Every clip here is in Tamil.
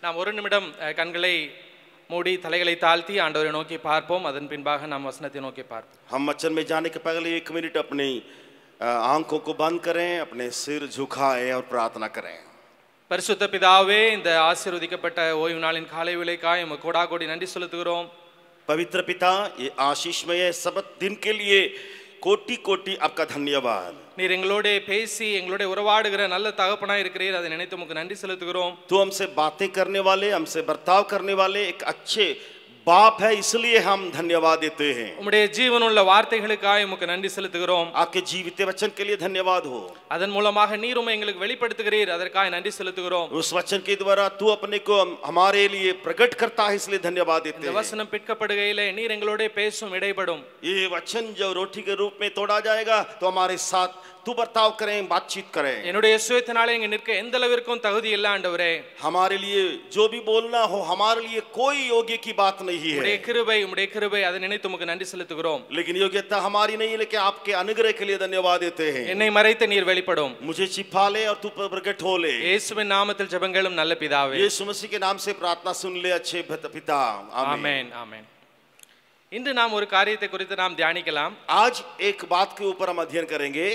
நாம் ஒரு நிமிடம் அஹ், கண்களை மூடி தலைகளை தாழ்த்தி ஆண்டவரை நோக்கி பார்ப்போம் அதன் பின்பாக நாம் வசனத்தை நோக்கி பார்ப்போம் हम वचन में जाने के पहले एक मिनट अपनी अ, आंखों को बंद करें अपने सिर झुकाएं और प्रार्थना करें பரிசுத்த பிதாவே இந்த ஆசீர்வதிக்கப்பட்ட ஓய்வு நாளின் காலை விலைக்காய் உமக்கு கோடா கோடி நன்றி செலுத்துகிறோம் पवित्र पिता ये आशीषमय सबत दिन के लिए कोटि कोटि आपका धन्यवाद நீர் எங்களோட பேசி எங்களோட உறவாடுகிற நல்ல தகப்பனாய் இருக்கிறீர் அதை நினைத்து உமக்கு நன்றி செலுத்துகிறோம் तो हमसे बातें करने वाले हमसे बर्ताव करने वाले एक अच्छे बाप है इसलिए हम धन्यवाद देते हैं உம்முடைய ஜீவனுள்ள வார்த்தைகளுக்காய் உமக்கு நன்றி செலுத்துகிறோம் आपके जीवित वचन के लिए धन्यवाद हो அதன் மூலமாக நீர் உம்மை எங்களுக்கு வெளிப்படுத்துகிறீர் அதற்காக நன்றி செலுத்துகிறோம் उस वचन के द्वारा तू अपने को हम- हमारे लिए प्रकट करता है इसलिए धन्यवाद देते இந்த हैं வசனம் பிற்கப்படுகையிலே நீர் எங்களோட பேசும் இடைப்படும் ये वचन जो रोटी के रूप में तोड़ा जाएगा तो हमारे साथ तू बर्ताव करें बातचीत करें என்னுடைய சுயத்தினாலே இங்க நிற்க எந்த அளவிற்கும் தகுதி இல்லை ஆண்டவரே हमारे लिए जो भी बोलना हो हमारे लिए कोई योग्य की बात नहीं உம்முடைய है கிருபை உம்முடைய கிருபை அதை நினைத்து உமக்கு நன்றி செலுத்துகிறோம் लेकिन योग्यता हमारी नहीं है लेकिन आपके अनुग्रह के लिए धन्यवाद देते हैं என்னை மறைத்து நீர் வெளிப்படும் मुझे छिपा ले और तू प्रकट हो ले இயேசுவின் நாமத்தில் ஜெபங்களும் நல்ல பிதாவே यीशु मसीह के नाम से प्रार्थना सुन ले अच्छे भत- पिता आमीन ஆமென் ஆமென் இன்று நாம் ஒரு காரியத்தை குறித்து நாம் தியானிக்கலாம் आज एक बात के ऊपर हम अध्ययन करेंगे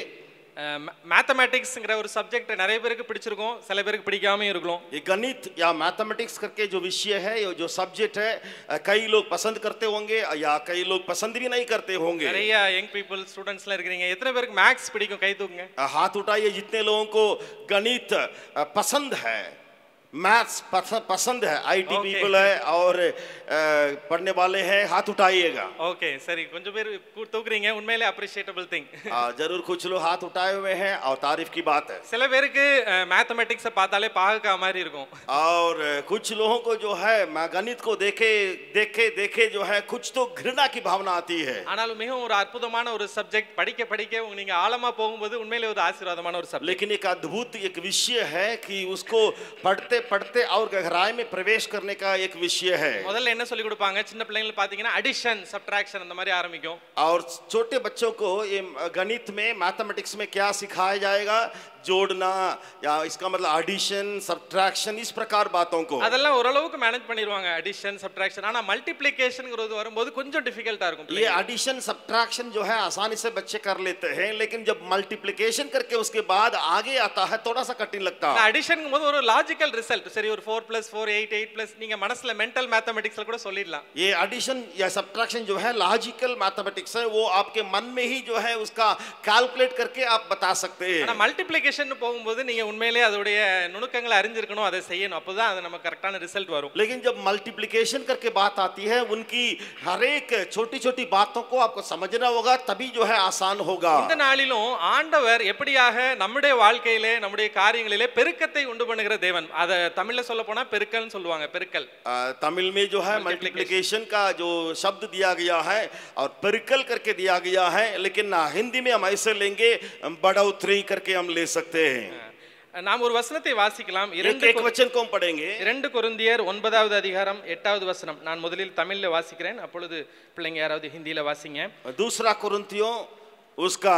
மேத்தமேட்டிக்ஸ்ங்கிற ஒரு சப்ஜெக்ட் நிறைய பேருக்கு பிடிச்சிருக்கும் சில பேருக்கு பிடிக்காம இருக்கலாம் ये गणित या मैथमेटिक्स करके जो विषय है ये जो सब्जेक्ट है अ, कई लोग पसंद करते होंगे या कई लोग पसंद भी नहीं करते होंगे நிறைய யங் பீப்புள் ஸ்டூடெண்ட்ஸ்லாம் இருக்கிறீங்க எத்தனை பேருக்கு மேக்ஸ் பிடிக்கும் கை தூக்குங்க अ, हाथ उठाइए जितने लोगों को गणित अ, पसंद है मैथ्स पसंद है आईटी Okay. पीपल है और अ, पढ़ने वाले हैं हाथ उठाइएगा ஓகே சரி கொஞ்சம் பேர் கூ- தூக்குறீங்க உண்மையிலே அப்ரிஷியேட்டபிள் திங் अ, जरूर कुछ लोग हाथ उठाए हुए हैं और तारीफ की बात है சில பேருக்கு மேத்தமெட்டிக்ஸை பார்த்தாலே பாகக்கா மாதிரி இருக்கும் और अ, कुछ लोगों को जो है मैं गणित को देखे देखे देखे जो है कुछ तो घृणा की भावना आती है ஆனாலும் மிகவும் ஒரு அற்புதமான ஒரு சப்ஜெக்ட் படிக்க படிக்க உங்க- நீங்க ஆழமா போகும்போது உண்மையிலே ஒரு ஆசீர்வாதமான ஒரு சப்ஜெக்ட் लेकिन एक अद्भुत एक विषय है कि उसको पढ़ते पढ़ते और गहराई में प्रवेश करने का एक विषय है முதல்ல என்ன சொல்லி கொடுப்பாங்க சின்ன பிள்ளைங்களுக்கு பாத்தீங்கன்னா அடிஷன் சப்ட்ராக்ஷன் அந்த மாதிரி ஆரம்பிக்கும் और छोटे बच्चों को ये गणित में मैथमेटिक्स में क्या सिखाया जाएगा जोड़ना या इसका मतलब एडिशन सब्ट्रैक्शन इस प्रकार बातों को அதெல்லாம் ஓரளவுக்கு மேனேஜ் பண்ணிடுவாங்க அடிஷன் சப்ட்ராக்ஷன் ஆனா மல்டிப்ளிகேஷன்ங்கிறது வரும்போது கொஞ்சம் டிஃபிகல்ட்டா இருக்கும் ये एडिशन सब्ट्रैक्शन जो है आसानी से बच्चे कर लेते हैं लेकिन जब मल्टीप्लिकेशन करके उसके बाद आगे आता है थोड़ा सा कठिन लगता है அடிஷன் போது ஒரு லாஜிக்கல் ரிசல்ட் சரி ஒரு four plus four eight eight plus நீங்க மனசுல மென்டல் மேத்தமெட்டிக்ஸ்ல கூட சொல்லிடலாம் ये एडिशन या सब्ट्रैक्शन जो है लॉजिकल मैथमेटिक्स है वो आपके मन में ही जो है उसका कैलकुलेट करके आप बता सकते हैं ஆனா மல்டிப்ளிகேஷன் போகும்போது நீங்க உண்மையிலேயே அதோடைய நுணுக்கங்களை அறிஞ்சிருக்கணும் அதை செய்யணும் அப்பதான் அது நம்ம கரெக்டான ரிசல்ட் வரும் लेकिन जब मल्टीप्लिकेशन करके बात आती है उनकी हर एक छोटी छोटी बातों को आपको समझना होगा तभी जो है आसान होगा இந்த நாளிலும் ஆண்டவர் எப்படியாக நம்முடைய வாழ்க்கையிலே நம்முடைய காரியங்களிலே பெருக்கத்தை உண்டு பண்ணுகிற தேவன் அதை தமிழ்ல சொல்ல போனா பெருக்கல்னு சொல்லுவாங்க பெருக்கல் अ, तमिल में जो है मल्टीप्लिकेशन का जो शब्द दिया गया है और परिकल करके दिया गया है लेकिन अ, हिंदी में हम ऐसे लेंगे बढ़ोतरी करके हम ले सकते हैं நாம் ஒரு வசனத்தை வாசிக்கலாம் एक இரண்டு एक वचन को हम पढ़ेंगे இரண்டு கொருந்தியர் ஒன்பதாவது அதிகாரம் எட்டாவது வசனம் நான் முதலில் தமிழ்ல வாசிக்கிறேன் அப்பொழுது பிள்ளைங்க யாராவது ஹிந்தியில வாசிங்க दूसरा कुरुंतियों उसका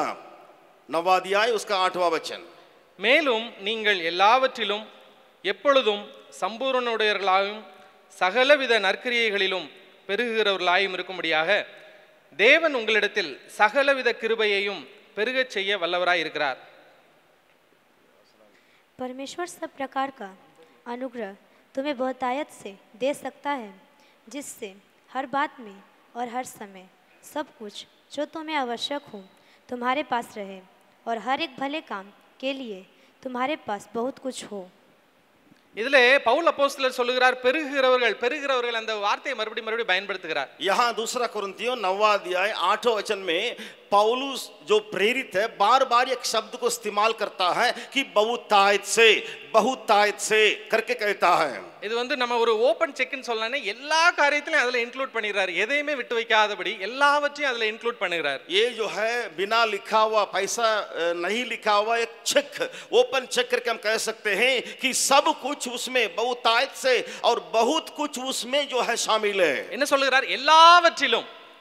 नवाध्याय उसका आठवां वचन மேலும் நீங்கள் எல்லாவற்றிலும் எப்பொழுதும் சம்பூர்ணனுடையவர்களாயும் சகலவித நற்கிரியைகளிலும் பெருகுகிறவர்களாயும் இருக்கும்படியாக தேவன் உங்களிடத்தில் சகலவித கிருபையையும் பெருகச் செய்ய வல்லவராய் இருக்கிறார் परमेश्वर सब प्रकार का अनुग्रह तुम्हें बहुतायत से दे सकता है जिससे हर बात में और हर समय सब कुछ जो तुम्हें आवश्यक हो तुम्हारे पास रहे और हर एक भले काम के लिए तुम्हारे पास बहुत कुछ हो இதிலே பவுல் அப்போஸ்தலர் சொல்லுகிறார் பெருகிறவர்கள் பெருகிறவர்கள் அந்த வார்த்தையை மறுபடியும் மறுபடியும் பயன்படுத்துகிறார் यहाँ दूसरा कुरुंतियों नवा अध्याय आठों वचन में पौलुस जो प्रेरित है बार बार एक शब्द को इस्तेमाल करता है कि बहुतायत से बहुतायत से करके कहता है இது வந்து நம்ம ஒரு ஓப்பன் செக்னு சொல்லலாம்னா எல்லா காரியத்திலையும் அதுல இன்க்ளூட் பண்ணிடுறாரு எதையுமே விட்டு வைக்காதபடி எல்லாவற்றையும் அதுல இன்க்ளூட் பண்ணுகிறார் ये जो है बिना लिखा हुआ पैसा अ, नहीं लिखा हुआ एक चेक ओपन चेक करके हम कह सकते हैं कि सब कुछ उसमें बहुतायत से और बहुत कुछ उसमें जो है शामिल है என்ன சொல்லுகிறார் எல்லாவற்றிலும்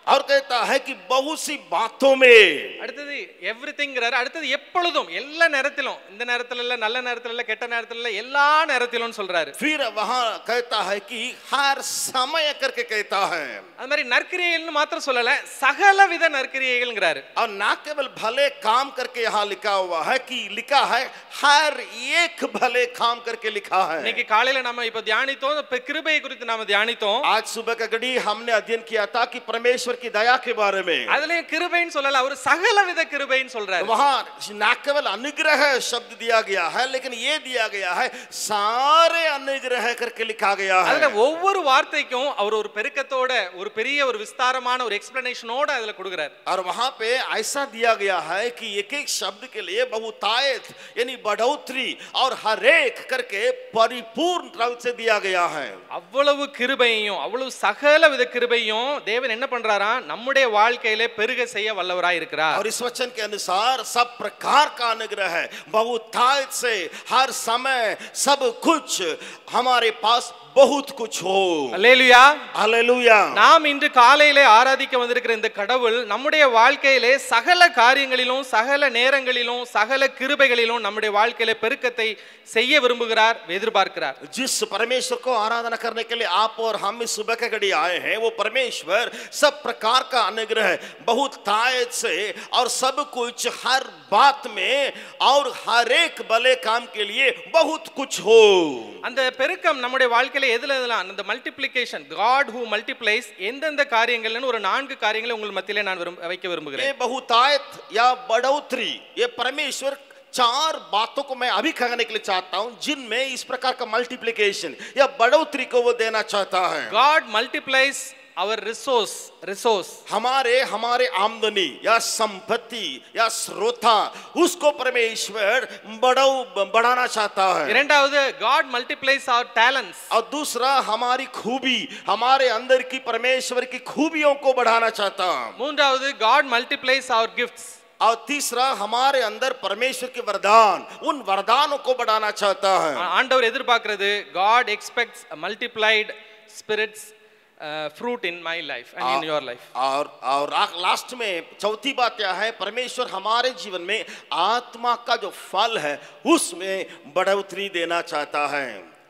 और कहता है कि बहुत सी बातों में அடுத்தது எவ்ரிதிங்கிறாரு அடுத்தது எப்பொழுதும் எல்லா நேரத்திலும் இந்த நேரத்துல இல்ல நல்ல நேரத்துல இல்ல கெட்ட நேரத்துல இல்ல எல்லா நேரத்திலும் சொல்றாரு फिर वहां कहता है कि हर समय करके कहता है அது மாதிரி நற்கிரியைகள்னு மாத்திரம் சொல்லல சகலவித நற்கிரியைகள்ங்கிறாரு और ना केवल भले काम करके यहाँ लिखा हुआ है कि लिखा है हर एक भले काम करके लिखा है இன்னைக்கு காலையில நம்ம இப்ப தியானித்தோம் இப்ப கிருபையை குறித்து நாம தியானித்தோம் आज सुबह का घड़ी हमने अध्ययन किया था कि परमेश्वर की दया के बारे में அதுலயும் கிருபைன்னு சொல்லல அவர் சகலவித கிருபைன்னு சொல்றாரு वहां ना केवल अनुग्रह शब्द दिया गया है लेकिन ये दिया गया है सारे अनुग्रह करके लिखा गया அதுல है ஒவ்வொரு வார்த்தைக்கும் அவர் ஒரு பெருக்கத்தோட ஒரு பெரிய ஒரு விஸ்தாரமான ஒரு எக்ஸ்பிளனேஷனோட அதுல கொடுக்குறாரு और वहां पे ऐसा दिया गया है कि एक एक शब्द के लिए बहुतायत यानी बढ़ोतरी और हरेक करके परिपूर्ण रूप से दिया गया है அவ்வளவு கிருபையும் அவ்வளவு சகல வித கிருபையும் தேவன் என்ன பண்றாராம் நம்முடைய வாழ்க்கையில பெருக செய்ய வல்லவராய் இருக்கிறார் और इस वचन के अनुसार सब प्रकार का अनुग्रह है बहुतायत से हर समय सब कुछ हमारे पास बहुत कुछ हो அல்லேலுயா हालेलुया நாம் இன்று காலையிலே ஆராதிக்க வந்திருக்கிற இந்த கடவுள் நம்முடைய வாழ்க்கையிலே சகல காரியங்களிலும் சகல நேரங்களிலும் சகல கிருபைகளிலும் நம்முடைய வாழ்க்கையில பெருக்கத்தை செய்ய விரும்புகிறார் எதிர்பார்க்கிறார் जिस परमेश्वर को आराधना करने के लिए आप और हम इस सुबह के घड़ी आए हैं वो परमेश्वर सब प्रकार का अनुग्रह बहुत तायत से और सब कुछ हर बात में और हर एक भले काम के लिए बहुत कुछ हो அந்த பெருக்கம் நம்முடைய வாழ்க்கையில எதுல எதுலாம் அந்த மல்டிப்ளிகேஷன் காட் ஹூ மல்டிப்ளைஸ் எந்தெந்த காரியங்கள்னு ஒரு நான்கு காரியங்களை உங்கள் மத்தியிலே நான் விரும்ப வைக்க விரும்புகிறேன் ये बहुतायत या बढ़ोतरी ये परमेश्वर चार बातों को मैं अभी कहने के लिए चाहता हूं जिनमें इस प्रकार का मल्टीप्लिकेशन या बढ़ोतरी को वो देना चाहता है God multiplies our resource resource हमारे हमारे आमदनी या संपत्ति या श्रोता उसको परमेश्वर बढ़ाओ बढ़ाना चाहता है இரண்டாவது காட் மல்டிப்ளைஸ் அவர் டேலண்ட்ஸ் और दूसरा हमारी खूबी हमारे अंदर की परमेश्वर की खूबियों को बढ़ाना चाहता है மூன்றாவது காட் மல்டிப்ளைஸ் அவர் கிஃப்ட்ஸ் और तीसरा हमारे अंदर परमेश्वर के वरदान उन वरदानों को बढ़ाना चाहता है ஆண்டவர் எதிர்பார்க்கிறது God expects multiplied spirit's fruit in my life and in your life और और लास्ट में चौथी बात क्या है परमेश्वर हमारे जीवन में आत्मा का जो फल है उसमें बढ़ोतरी देना चाहता है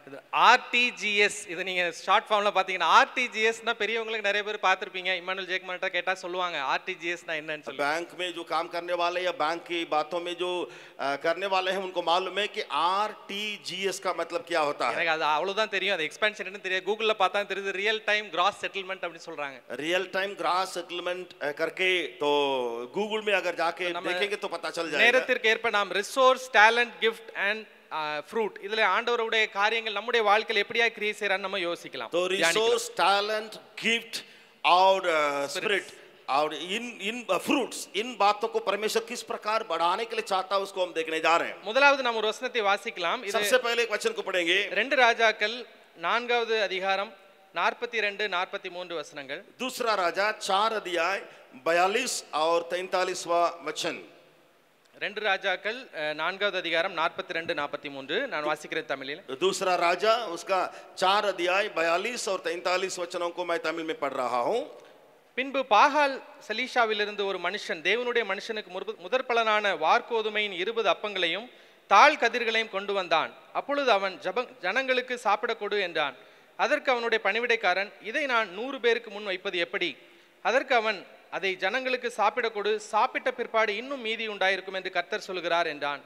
ஆர்டிஜிஎஸ் இது நீங்க ஷார்ட் ஃபார்ம்ல பாத்தீங்கன்னா ஆர்டிஜிஎஸ்னா பெரியவங்களுக்கு நிறைய பேர் பார்த்திருப்பீங்க இமானுல் ஜேக்மன்ட்ட கேட்டா சொல்லுவாங்க ஆர்டிஜிஎஸ்னா என்னன்னு சொல்லி बैंक में जो काम करने वाले या बैंक की बातों में जो अ, करने वाले हैं उनको मालूम है कि आर टी जी एस का मतलब क्या होता है எனக்கு அது அவ்வளவுதான் தெரியும் அது எக்ஸ்பென்ஷன் என்ன தெரியாது கூகுள்ல பார்த்தா தெரியுது ரியல் டைம் கிராஸ் செட்டில்மெண்ட் அப்படின்னு சொல்றாங்க रियल टाइम ग्रास सेटलमेंट करके तो गूगल में अगर जाके நம்ம देखेंगे तो पता चल जाएगा நேரத்திற்கு ஏற்ப நாம் resource talent gift and fruit இதுல ஆண்டவருடைய காரியங்கள் நம்முடைய வாழ்க்கையில் எப்படியா கிரியை செய்யறான்னு நம்ம யோசிக்கலாம் तो தியானிக்கலாம். रिसोर्स टैलेंट गिफ्ट और स्पिरिट और इन इन फ्रूट्स इन बातों को परमेश्वर किस प्रकार बढ़ाने के लिए चाहता है उसको हम देखने जा रहे हैं முதலாவது நாம் ஒரு வசனத்தை வாசிக்கலாம் இது सबसे पहले एक वचन को पढ़ेंगे ரெண்டு ராஜாக்கள் நான்காவது அதிகாரம் நாற்பத்தி ரெண்டு நாற்பத்தி மூன்று வசனங்கள் दूसरा राजा चार अध्याय बयालीस और तैतालीसवा वचन ரெண்டு ராஜாக்கள் அஹ், நான்காவது அதிகாரம் நாற்பத்தி ரெண்டு நாற்பத்தி மூன்று நான் வாசிக்கிறேன் தமிழில் दूसरा राजा उसका चार अध्याय बयालीस और तैतालीस वचनों को मैं तमिल में पढ़ रहा हूँ பின்பு பாகால் சலீஷாவிலிருந்து ஒரு மனுஷன் தேவனுடைய மனுஷனுக்கு முற்ப- முதற் பலனான வார்கோதுமையின் இருபது அப்பங்களையும் தாழ் கதிர்களையும் கொண்டு வந்தான் அப்பொழுது அவன் ஜப ஜனங்களுக்கு சாப்பிடக் கொடு என்றான் அதற்கு அவனுடைய பணிவிடைக்காரன் இதை நான் நூறு பேருக்கு முன் வைப்பது எப்படி அதற்கு அவன் அதை ஜனங்களுக்கு சாப்பிடக் கொடு சாப்பிட்ட பிற்பாடு இன்னும் மீதி உண்டாயிருக்கும் என்று கர்த்தர் சொல்கிறார் என்றான்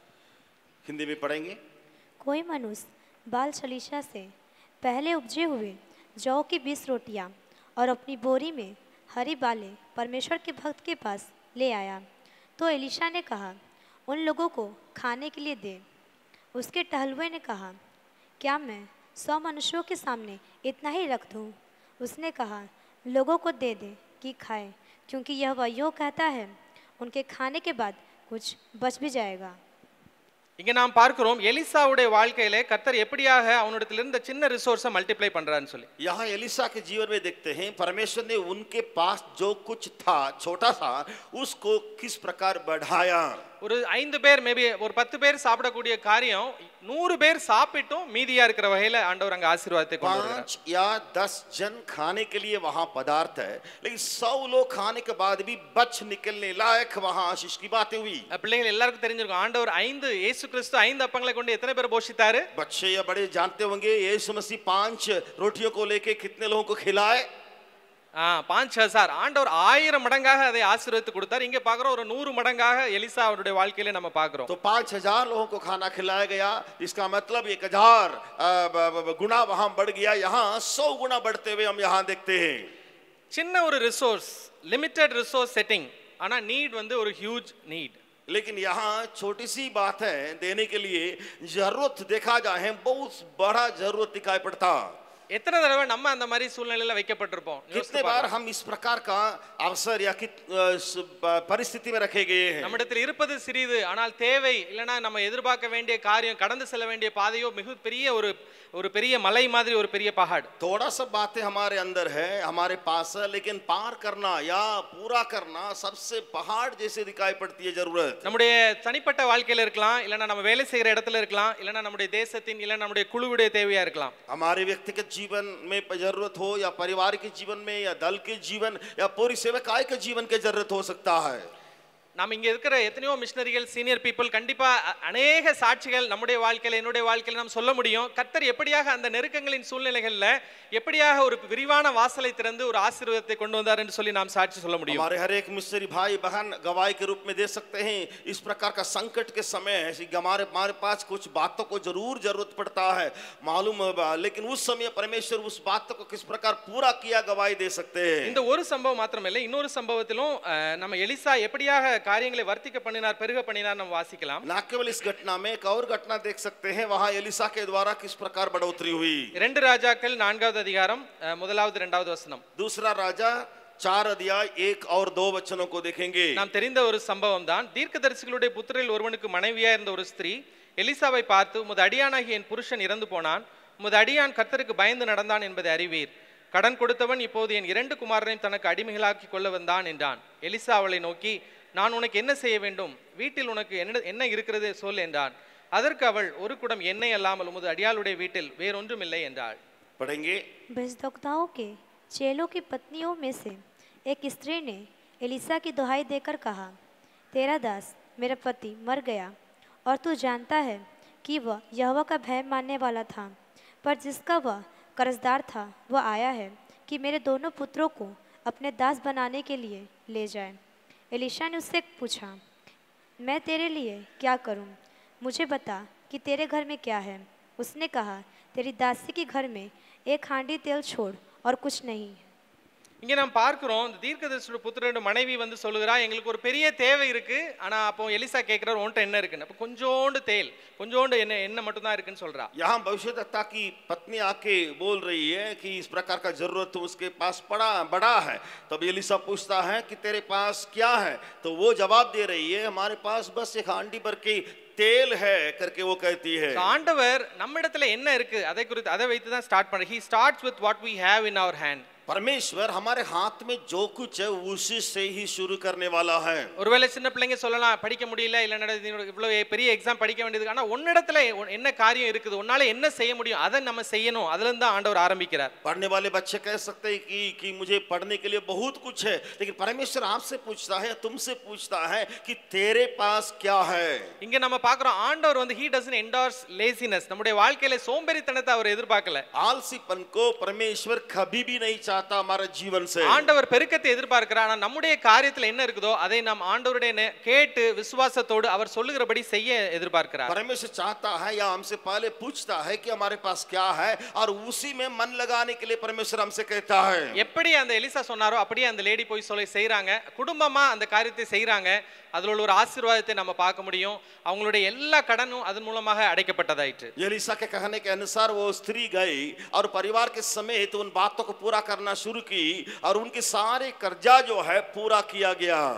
हिंदी में पढ़ेंगे कोई मनुष्य बाल शलीशा से पहले उपजे हुए जौ की बीस रोटियां और अपनी बोरी में हरी बालें परमेश्वर के भक्त के पास ले आया तो एलिशा ने कहा उन लोगों को खाने के लिए दे उसके टहलुए ने कहा क्या मैं सौ मनुष्यों के सामने इतना ही रख दूँ उसने कहा लोगों को दे दे कि खाए क्योंकि यह वह यो कहता है उनके खाने के बाद कुछ बच भी जाएगा இங்க நாம் பார்க்கிறோம் எலிசாவுடைய வாழ்க்கையிலே கர்த்தர் எப்படியாக அவனிடத்தில் இருந்த சின்ன ரிசோர்ஸை மல்டிப்ளை பண்றாருன்னு சொல்லி यहाँ एलिसा के जीवन में देखते हैं परमेश्वर ने उनके पास जो कुछ था छोटा सा उसको किस प्रकार बढ़ाया ஒரு ஐந்து பேர் மேபி ஒரு பத்து பேர் சாப்பிடக்கூடிய காரியம் நூறு பேர் சாப்பிட்டும் மீதியா இருக்கிற வகையில ஆண்டவர் அங்க ஆசீர்வாதத்தை கொண்டு வருகிறார் पांच या दस जन खाने के लिए वहां पदार्थ है लेकिन सौ लोग खाने के बाद भी बच निकलने लायक वहां आशीष की बातें हुई அஹ் பிள்ளைகள் எல்லாருக்கும் தெரிஞ்சிருக்கும் ஆண்டவர் ஐந்து இயேசு கிறிஸ்து ஐந்து அப்பங்களை கொண்டு எத்தனை பேர் போஷித்தாரு बच्चे या बड़े जानते होंगे यीशु मसीह पांच रोटियों को लेके कितने लोगों को खिलाए ஆ பாஞ்ச் ஹசார் ஆண்டவர் ஆயிரம் மடங்காக அதை ஆசீர்வதித்து கொடுத்தார் இங்க பாக்குறோம் ஒரு நூறு மடங்காக எலிசா அவருடைய வாழ்க்கையில நம்ம பாக்குறோம் तो पांच हजार लोगों को खाना खिलाया गया इसका मतलब एक हजार अ, ब- ब- गुना वहां बढ़ गया यहाँ सौ गुना बढ़ते हुए हम यहाँ देखते हैं சின்ன ஒரு ரிசோர்ஸ் லிமிட்டெட் ரிசோர்ஸ் செட்டிங் ஆனா நீட் வந்து ஒரு ஹியூஜ் நீட் लेकिन यहाँ छोटी सी बात है देने के लिए जरूरत देखा जाए बहुत बड़ा जरूरत दिखाई पड़ता எத்தனை தடவை நம்ம அந்த மாதிரி சூழ்நிலையில வைக்கப்பட்டிருப்போம் யோசித்து कितने बार பார்க்கலாம். हम इस प्रकार का अवसर या कित अ, स- प- परिस्थिति में रखे गए हैं நம்மிடத்தில் இருப்பது சிறிது ஆனால் தேவை இல்லைன்னா நம்ம எதிர்பார்க்க வேண்டிய காரியம் கடந்து செல்ல வேண்டிய பாதையோ மிக பெரிய ஒரு ஒரு பெரிய மலை மாதிரி ஒரு பெரிய பகாடு थोड़ा सा बातें हमारे अंदर है हमारे पास है लेकिन पार करना या पूरा करना सबसे पहाड़ जैसे दिखाई पड़ती है जरूरत நம்முடைய தனிப்பட்ட வாழ்க்கையில இருக்கலாம் இல்லைன்னா நம்ம வேலை செய்யற இடத்துல இருக்கலாம் இல்லைன்னா நம்முடைய தேசத்தின் இல்லை நம்முடைய குழுவுடைய தேவையா இருக்கலாம் हमारे व्यक्तिगत जीवन में जरूरत हो या परिवार के जीवन में या दल के जीवन या पूरी सेवकाई के जीवन की जरूरत हो सकता है நாம் இங்க இருக்கிற எத்தனையோ மிஷினரிகள் சீனியர் பீப்புள் கண்டிப்பா அ- அநேக சாட்சிகள் நம்முடைய வாழ்க்கையில என்னுடைய வாழ்க்கையில நாம் சொல்ல முடியும் கர்த்தர் எப்படியாக அந்த நெருக்கங்களின் சூழ்நிலைகள்ல எப்படியாக ஒரு விரிவான வாசலை திறந்து ஒரு ஆசீர்வாதத்தை கொண்டு வந்தார் என்று சொல்லி நாம் சாட்சி சொல்ல முடியும் हमारे हर एक मिस्त्री भाई बहन गवाही के रूप में दे सकते हैं इस प्रकार का संकट के समय ऐसी हमारे हमारे पास कुछ बातों को जरूर जरूरत पड़ता है मालूम होगा लेकिन उस समय परमेश्वर उस बात को किस प्रकार पूरा किया गवाही दे सकते हैं இந்த ஒரு சம்பவம் மாத்திரமில்லை இன்னொரு சம்பவத்திலும் அஹ், நம்ம எலிசா எப்படியாக காரியங்களை வர்த்திக்க பண்ணினார் பெருக பண்ணினார் நம்ம வாசிக்கலாம் न केवल इस घटना में एक और घटना देख सकते हैं वहां एलिसा के द्वारा किस प्रकार बढ़ोतरी हुई இரண்டு ராஜாக்கள் நான்காவது அதிகாரம் அஹ், முதலாவது இரண்டாவது வசனம் दूसरा राजा चार अध्याय एक और दो वचनों को देखेंगे நாம் தெரிந்த ஒரு சம்பவம் தான் தீர்க்கதரிசிகளுடைய புத்திரில் ஒருவனுக்கு மனைவியா இருந்த ஒரு ஸ்திரீ எலிசாவை பார்த்து உமது அடியானாகிய என் புருஷன் இறந்து போனான் உமது அடியான் கர்த்தருக்கு பயந்து நடந்தான் என்பதை அறிவீர் கடன் கொடுத்தவன் இப்போது என் இரண்டு குமாரனையும் தனக்கு அடிமைகளாக்கி கொள்ள வந்தான் என்றான் எலிசா அவளை நோக்கி நான் உனக்கு என்ன செய்ய வேண்டும் வீட்டில் உனக்கு என்ன என்ன இருக்கிறது சொல் என்றான் அதற்கு அவள் ஒரு குடம் எண்ணெய் அல்லாமல் உமது அடியாளுடைய வீட்டில் வேறொன்றும் இல்லை என்றாள் पढ़ेंगे भजदक्ताओं के चेलों की पत्नियों में से एक स्त्री ने एलिसा की दुहाई देकर कहा तेरा दास मेरा पति मर गया और तू जानता है कि वह यहोवा का भय मानने वाला था पर जिसका वह कर्जदार था वह आया है कि मेरे दोनों पुत्रों को अपने दास बनाने के लिए ले जाए एलिशा ने उससे पूछा मैं तेरे लिए क्या करूं? मुझे बता कि तेरे घर में क्या है उसने कहा तेरी दासी के घर में एक हांडी तेल छोड़ और कुछ नहीं இங்க நாம் பார்க்கிறோம் இந்த தீர்க்கதரிசியோட புத்திரனோட மனைவி வந்து சொல்லுகிறா எங்களுக்கு ஒரு பெரிய தேவை இருக்கு ஆனா அப்போ எலிசா கேட்கிறார் உன்ட்ட என்ன இருக்குன்னு அப்போ கொஞ்சோண்டு தேல் கொஞ்சோண்டு என்ன என்ன மட்டும் தான் இருக்குன்னு சொல்றா यहाँ भविष्यदत्ता की पत्नी आके बोल रही है कि इस प्रकार का जरूरत तो उसके पास पड़ा बड़ा है तब एलिसा पूछता है कि तेरे पास क्या है तो वो जवाब दे रही है हमारे पास बस एक हांडी भर के तेल है करके वो कहती है So, ஆண்டவர் நம்மிடத்துல என்ன இருக்கு அதை குறித்து அதை வைத்து தான் ஸ்டார்ட் பண்ற he starts with what we have in our hand परमेश्वर हमारे हाथ में जो कुछ है उसी से ही शुरू करने वाला है ஒருவேளை சின்ன பிள்ளைங்க சொல்லலாம் படிக்க முடியல இல்லைன்னா இவ்வளவு பெரிய எக்ஸாம் படிக்க வேண்டியது ஆனா உன்னிடத்துல உன் என்ன காரியம் இருக்குது உன்னால என்ன செய்ய முடியும் அதை நம்ம செய்யணும் அதுல இருந்து தான் ஆண்டவர் ஆரம்பிக்கிறார் पढ़ने वाले बच्चे कह सकते हैं कि कि मुझे पढ़ने के लिए बहुत कुछ है लेकिन परमेश्वर आपसे पूछता है तुमसे पूछता है कि तेरे पास क्या है இங்க நம்ம பார்க்கிறோம் ஆண்டவர் வந்து ஹீ டசன் என்டார்ஸ் லேசினஸ் நம்முடைய வாழ்க்கையில சோம்பேறித்தனத்தை அவர் எதிர்பார்க்கல आलसीपन को परमेश्वर कभी भी नहीं चाहता हमारे जीवन से ஆண்டவர் பெருக்கத்தை எதிர்பார்க்கிறார் ஆனா நம்முடைய காரியத்துல என்ன இருக்குதோ அதை நாம் ஆண்டவருடைய நே- கேட்டு விசுவாசத்தோடு அவர் சொல்லுகிறபடி செய்ய எதிர்பார்க்கிறார் परमेश्वर चाहता है या हमसे पहले पूछता है कि हमारे पास क्या है और उसी में मन लगाने के लिए परमेश्वर हमसे कहता है எப்படி அந்த எலிசா சொன்னாரோ அப்படியே அந்த லேடி போய் சொல்லி செய்றாங்க குடும்பமா அந்த காரியத்தை செய்றாங்க அதுல உள்ள ஒரு ஆசீர்வாதத்தை நம்ம பார்க்க முடியும் அவங்களுடைய எல்லா கடனும் அதன் மூலமாக அடைக்கப்பட்டதாயிற்று एलिसा के कहने के अनुसार वो स्त्री गई और परिवार के समेत उन बातों को पूरा करना शुरू की और उनके सारे कर्जा जो है पूरा किया गया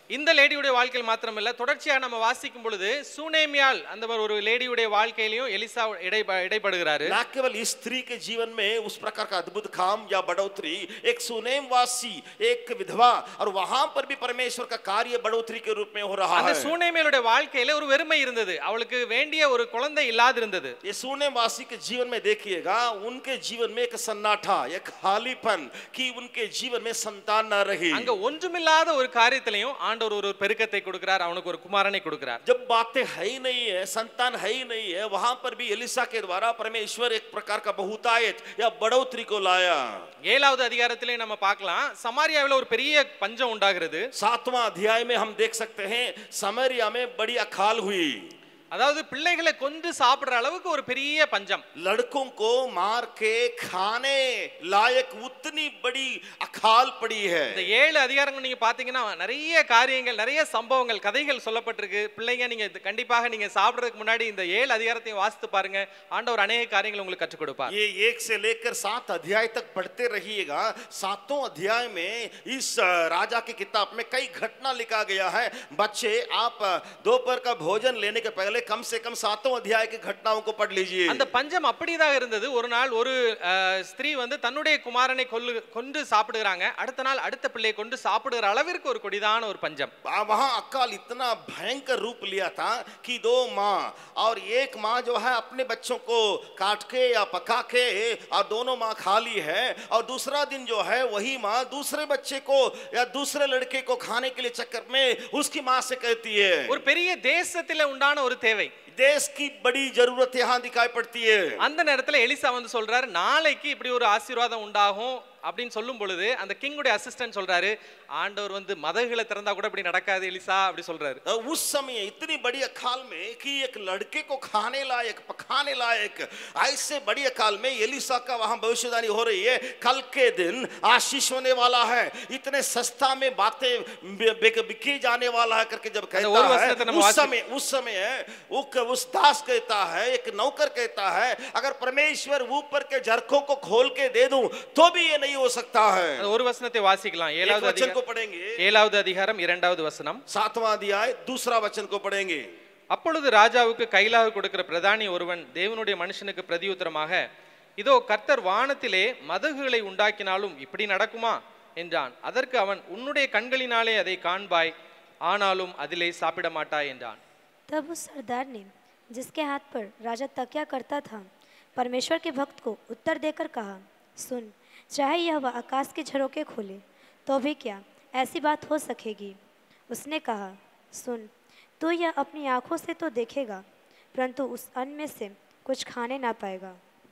இந்த லேடியுடைய வாழ்க்கையில் மாத்திரமல்ல தொடர்ச்சியாக நம்ம வாசிக்கும் பொழுது சூனேமியால் அந்த ஒரு- ஒரு லேடியுடைய வாழ்க்கையிலையும் எலிசா இடை இடைப்படுகிறாரு न केवल इस स्त्री के जीवन में उस प्रकार का अद्भुत काम या बढ़ोतरी एक सुनेम वासी एक विधवा और वहां पर भी परमेश्वर का कार्य बढ़ोतरी के रूप में हो रहा அந்த है சூனேமியலுடைய வாழ்க்கையில ஒரு வெறுமை இருந்தது அவளுக்கு வேண்டிய ஒரு குழந்தை இல்லாதிருந்தது ये सुने वासी के जीवन में देखिएगा उनके जीवन में एक सन्नाटा एक खालीपन कि उनके जीवन में संतान न रही அங்க ஒன்றுமில்லாத ஒரு காரியத்திலையும் ஆண்டவர் ஒரு பெருக்கத்தை கொடுக்கிறார் அவனுக்கு ஒரு குமாரனை கொடுக்கிறார் जब बातें है ही नहीं है संतान है ही नहीं है वहां पर भी एलिसा के द्वारा परमेश्वर एक प्रकार का बहुतायत या बढ़ोतरी को लाया ஏழாவது அதிகாரத்திலே நம்ம பார்க்கலாம் சமாரியாவில் ஒரு பெரிய பஞ்சம் உண்டாகிறது सातवां अध्याय में हम देख सकते हैं समरिया में बड़ी अकाल हुई அதாவது பிள்ளைகளை கொன்று சாப்பிடுற அளவுக்கு ஒரு பெரிய பஞ்சம் लड़कों को मार के खाने लायक उतनी बड़ी अकाल पड़ी है இந்த ஏழு அதிகாரங்கள் நீங்க பாத்தீங்கன்னா நிறைய காரியங்கள் நிறைய சம்பவங்கள் கதைகள் சொல்லப்பட்டிருக்கு பிள்ளைங்க நீங்க இது கண்டிப்பாக நீங்க சாப்பிடுறதுக்கு முன்னாடி இந்த ஏழு அதிகாரத்தையும் வாசித்து பாருங்க ஆண்டவர் அநேக காரியங்கள் உங்களுக்கு கற்றுக் கொடுப்பார் ये एक से लेकर सात अध्याय तक पढ़ते रहिएगा सातों अध्याय में इस अ, राजा की किताब में कई घटना लिखा गया है बच्चे आप अ, दोपहर का भोजन लेने के पहले कम से कम सातों अध्याय की घटनाओं को पढ़ लीजिए அந்த பஞ்சம் அப்படிதான் இருந்தது ஒரு நாள் ஒரு அஹ், ஸ்திரீ வந்து தன்னுடைய குமாரனை கொல்லு கொன்று சாப்பிடுகிறாங்க அடுத்த நாள் அடுத்த பிள்ளையை கொண்டு சாப்பிடுகிற அளவிற்கு ஒரு கொடிதான ஒரு பஞ்சம் आ- वहां अकाल इतना भयंकर रूप लिया था कि दो माँ और एक माँ जो है अपने बच्चों को काट के या पका के और दोनों माँ खा ली है और दूसरा दिन जो है वही माँ दूसरे बच्चे को या दूसरे लड़के को खाने के लिए चक्कर में उसकी माँ से कहती है ஒரு பெரிய தேசத்துல உண்டான ஒரு தேவை देश की बड़ी जरूरत यहाँ दिखाई पड़ती है அந்த நேரத்துல எலிசா வந்து சொல்றாரு நாளைக்கு இப்படி ஒரு ஆசீர்வாதம் உண்டாகும் அப்படின்னு சொல்லும் பொழுது அந்த கிங்குடைய அசிஸ்டன்ட் சொல்றாரு ஆண்டவர் வந்து மதகுகளை திறந்தா கூட இப்படி நடக்காது எலிசா அப்படி சொல்றாரு उस समय इतनी बड़ी अकाल में कि एक लड़के को खाने लायक पकाने लायक ऐसे बड़ी अकाल में एलिसा का वहां भविष्यवाणी हो रही है कल के दिन आशीष होने वाला है इतने सस्ता में बातें बि- बिक- बिकी जाने वाला है करके जब और कहता वचन तो है हम उस वाचित- समय उस समय वो क- उस दास कहता है एक नौकर कहता है अगर परमेश्वर ऊपर के झरखों को खोल के दे दूं तो भी ये नहीं हो सकता है அந்த ஒரு வசனத்தை வாசிக்கலாம் एक ஏழாவது वचन को அதிகாரம் पढ़ेंगे ஏழாவது அதிகாரம் இரண்டாவது வசனம் सातवां अध्याय दूसरा वचन को पढ़ेंगे அப்பொழுது ராஜாவுக்கு கைலாக கொடுக்கிற பிரதானி ஒருவன் தேவனுடைய மனுஷனுக்கு பிரதியுத்தரமாக இதோ கர்த்தர் வானத்திலே மதகுகளை உண்டாக்கினாலும் இப்படி நடக்குமா என்றான் அதற்கு அவன் உன்னுடைய கண்களினாலே அதை காண்பாய் ஆனாலும் அதிலே சாப்பிட மாட்டாய் என்றான் तब उस सरदार ने जिसके हाथ पर राजा तकिया करता था परमेश्वर के भक्त को उत्तर देकर कहा सुन चाहे यह वह आकाश के झरोके खोले तो भी क्या ऐसी बात हो सकेगी उसने कहा सुन तू यह अपनी आंखों से तो देखेगा परंतु उस अन्न में से कुछ खाने ना पाएगा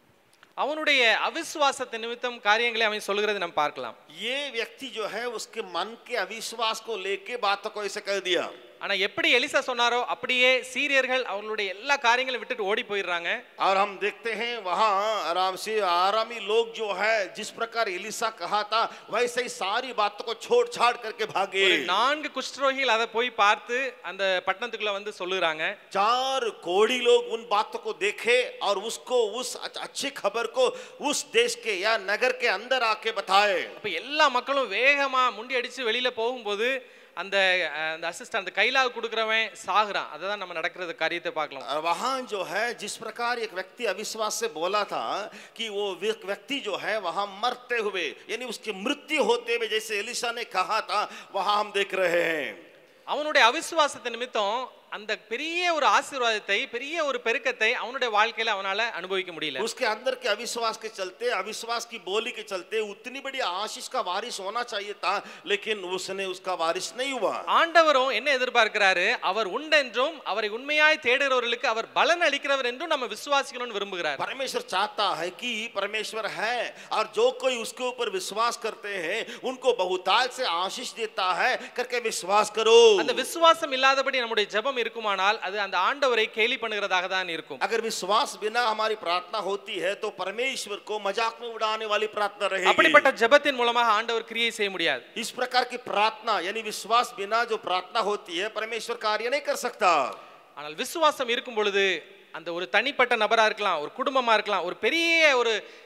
அவனுடைய அவிசுவாசத்தை நிமித்தம் காரியங்களை அவன் சொல்கிறது நம்ம பார்க்கலாம் ये व्यक्ति जो है उसके मन के अविश्वास को लेके बातों को ऐसे कह दिया ஆனா எப்படி எலிசா சொன்னாரோ அப்படியே சீரியர்கள் அவங்களுடைய எல்லா காரியங்களையும் விட்டுட்டு ஓடி போயிடுறாங்க और हम देखते हैं वहां आराम से आरामी लोग जो है जिस प्रकार एलिसा कहा था वैसे ही सारी बातों को छोड़ छाड़ करके भागे ஒரு நான்கு குஷ்டரோகிகள் அதை போய் பார்த்து அந்த பட்டணத்துக்குள்ள வந்து சொல்லுறாங்க चार कोड़ी लोग उन बातों को देखे और उसको उस अच्छ- अच्छी खबर को उस देश के या नगर के अंदर आके बताए அப்ப எல்லா மக்களும் வேகமா முண்டி அடிச்சு வெளியில போகும்போது அந்த அஹ், அந்த அசிஸ்டன்ட் அந்த கைலாக கொடுக்குறவன் சாகுறான் அதை தான் நம்ம நடக்கிறது காரியத்தை பார்க்கலாம் और वहां जो है जिस प्रकार एक व्यक्ति अविश्वास से बोला था कि वो व्य- व्यक्ति जो है वहां मरते हुए यानी उसकी मृत्यु होते हुए जैसे एलिशा ने कहा था वहां हम देख रहे हैं அவனுடைய அவிசுவாசத்தை நிமித்தம் அந்த பெரிய ஒரு ஆசீர்வாதத்தை பெரிய ஒரு பெருக்கத்தை அவனுடைய வாழ்க்கையில அவனால அனுபவிக்க முடியல उसके अंदर के अविश्वास के चलते अविश्वास की बोली के चलते उतनी बड़ी आशीष का वारिस होना चाहिए था लेकिन उसने उसका वारिस नहीं हुआ ஆண்டவரும் என்ன எதிர்பார்க்கிறாரு அவர் உண்டென்றும் அவரை உண்மையாய் தேடுகிறவர்களுக்கு அவர் பலன் அளிக்கிறவர் என்றும் நம்ம விசுவாசிக்கணும்னு விரும்புகிறார் परमेश्वर चाहता है कि परमेश्वर है और जो कोई उसके ऊपर विश्वास करते हैं उनको बहुताल से आशीष देता है करके विश्वास करो அந்த விசுவாசம் இல்லாதபடி நம்முடைய ஜெபம் இருக்குமானால் அது அந்த ஆண்டவரை கேலி பண்ணுகிறதாக தான் இருக்கும் अगर विश्वास बिना हमारी प्रार्थना होती है तो परमेश्वर को मजाक में उड़ाने वाली प्रार्थना रहेगी அப்படிப்பட்ட ஜெபத்தின் மூலமாக ஆண்டவர் கிரியை செய்ய முடியாது इस प्रकार की प्रार्थना यानी विश्वास बिना जो प्रार्थना होती है परमेश्वर कार्य नहीं कर सकता ஆனால் விசுவாசம் இருக்கும் பொழுது அந்த ஒரு தனிப்பட்ட நபரா இருக்கலாம் ஒரு குடும்பமா இருக்கலாம் ஒரு பெரிய ஒரு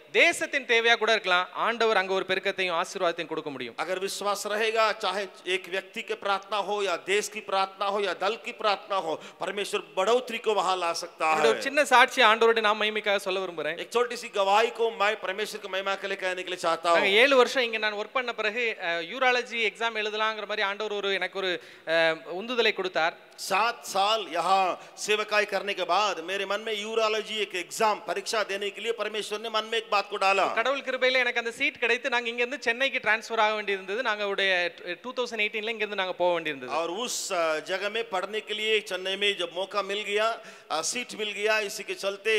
தேசத்தின் தேவையா கூட இருக்கலாம் ஆண்டவர் அங்க ஒரு பெருக்கத்தையும் ஆசீர்வாதத்தையும் கொடுக்க முடியும் अगर विश्वास रहेगा चाहे एक व्यक्ति की प्रार्थना हो या देश की प्रार्थना हो या दल की प्रार्थना हो परमेश्वर बढ़ोतरी को वहां ला सकता என்னோட है ஒரு சின்ன சாட்சி ஆண்டவருடைய நான் மகிமைக்காக சொல்ல விரும்புறேன் एक छोटी सी गवाही को मैं परमेश्वर की महिमा के लिए कहने के लिए चाहता நாங்க हूँ ஏழு வருஷம் இங்க நான் ஒர்க் பண்ண பிறகு யூராலஜி எக்ஸாம் எழுதலாங்கிற மாதிரி ஆண்டவர் ஒரு எனக்கு ஒரு அஹ், உந்துதலை கொடுத்தார் सात साल यहाँ सेवकाई करने के बाद मेरे मन में यूरोलॉजी एक एग्जाम परीक्षा देने के लिए परमेश्वर ने मन में एक बात को डाला கடவுள் கிருபையில எனக்கு அந்த சீட் கிடைத்து நாங்க இங்க இருந்து சென்னைக்கு டிரான்ஸ்ஃபர் ஆக வேண்டியிருந்தது நாங்க உடைய டூ தௌசண்ட் எயிட்டீன்ல இங்க இருந்து நாங்க போக வேண்டியிருந்தது और उस अ, जगह में पढ़ने के लिए चेन्नई में जब मौका मिल गया अ, सीट मिल गया इसी के चलते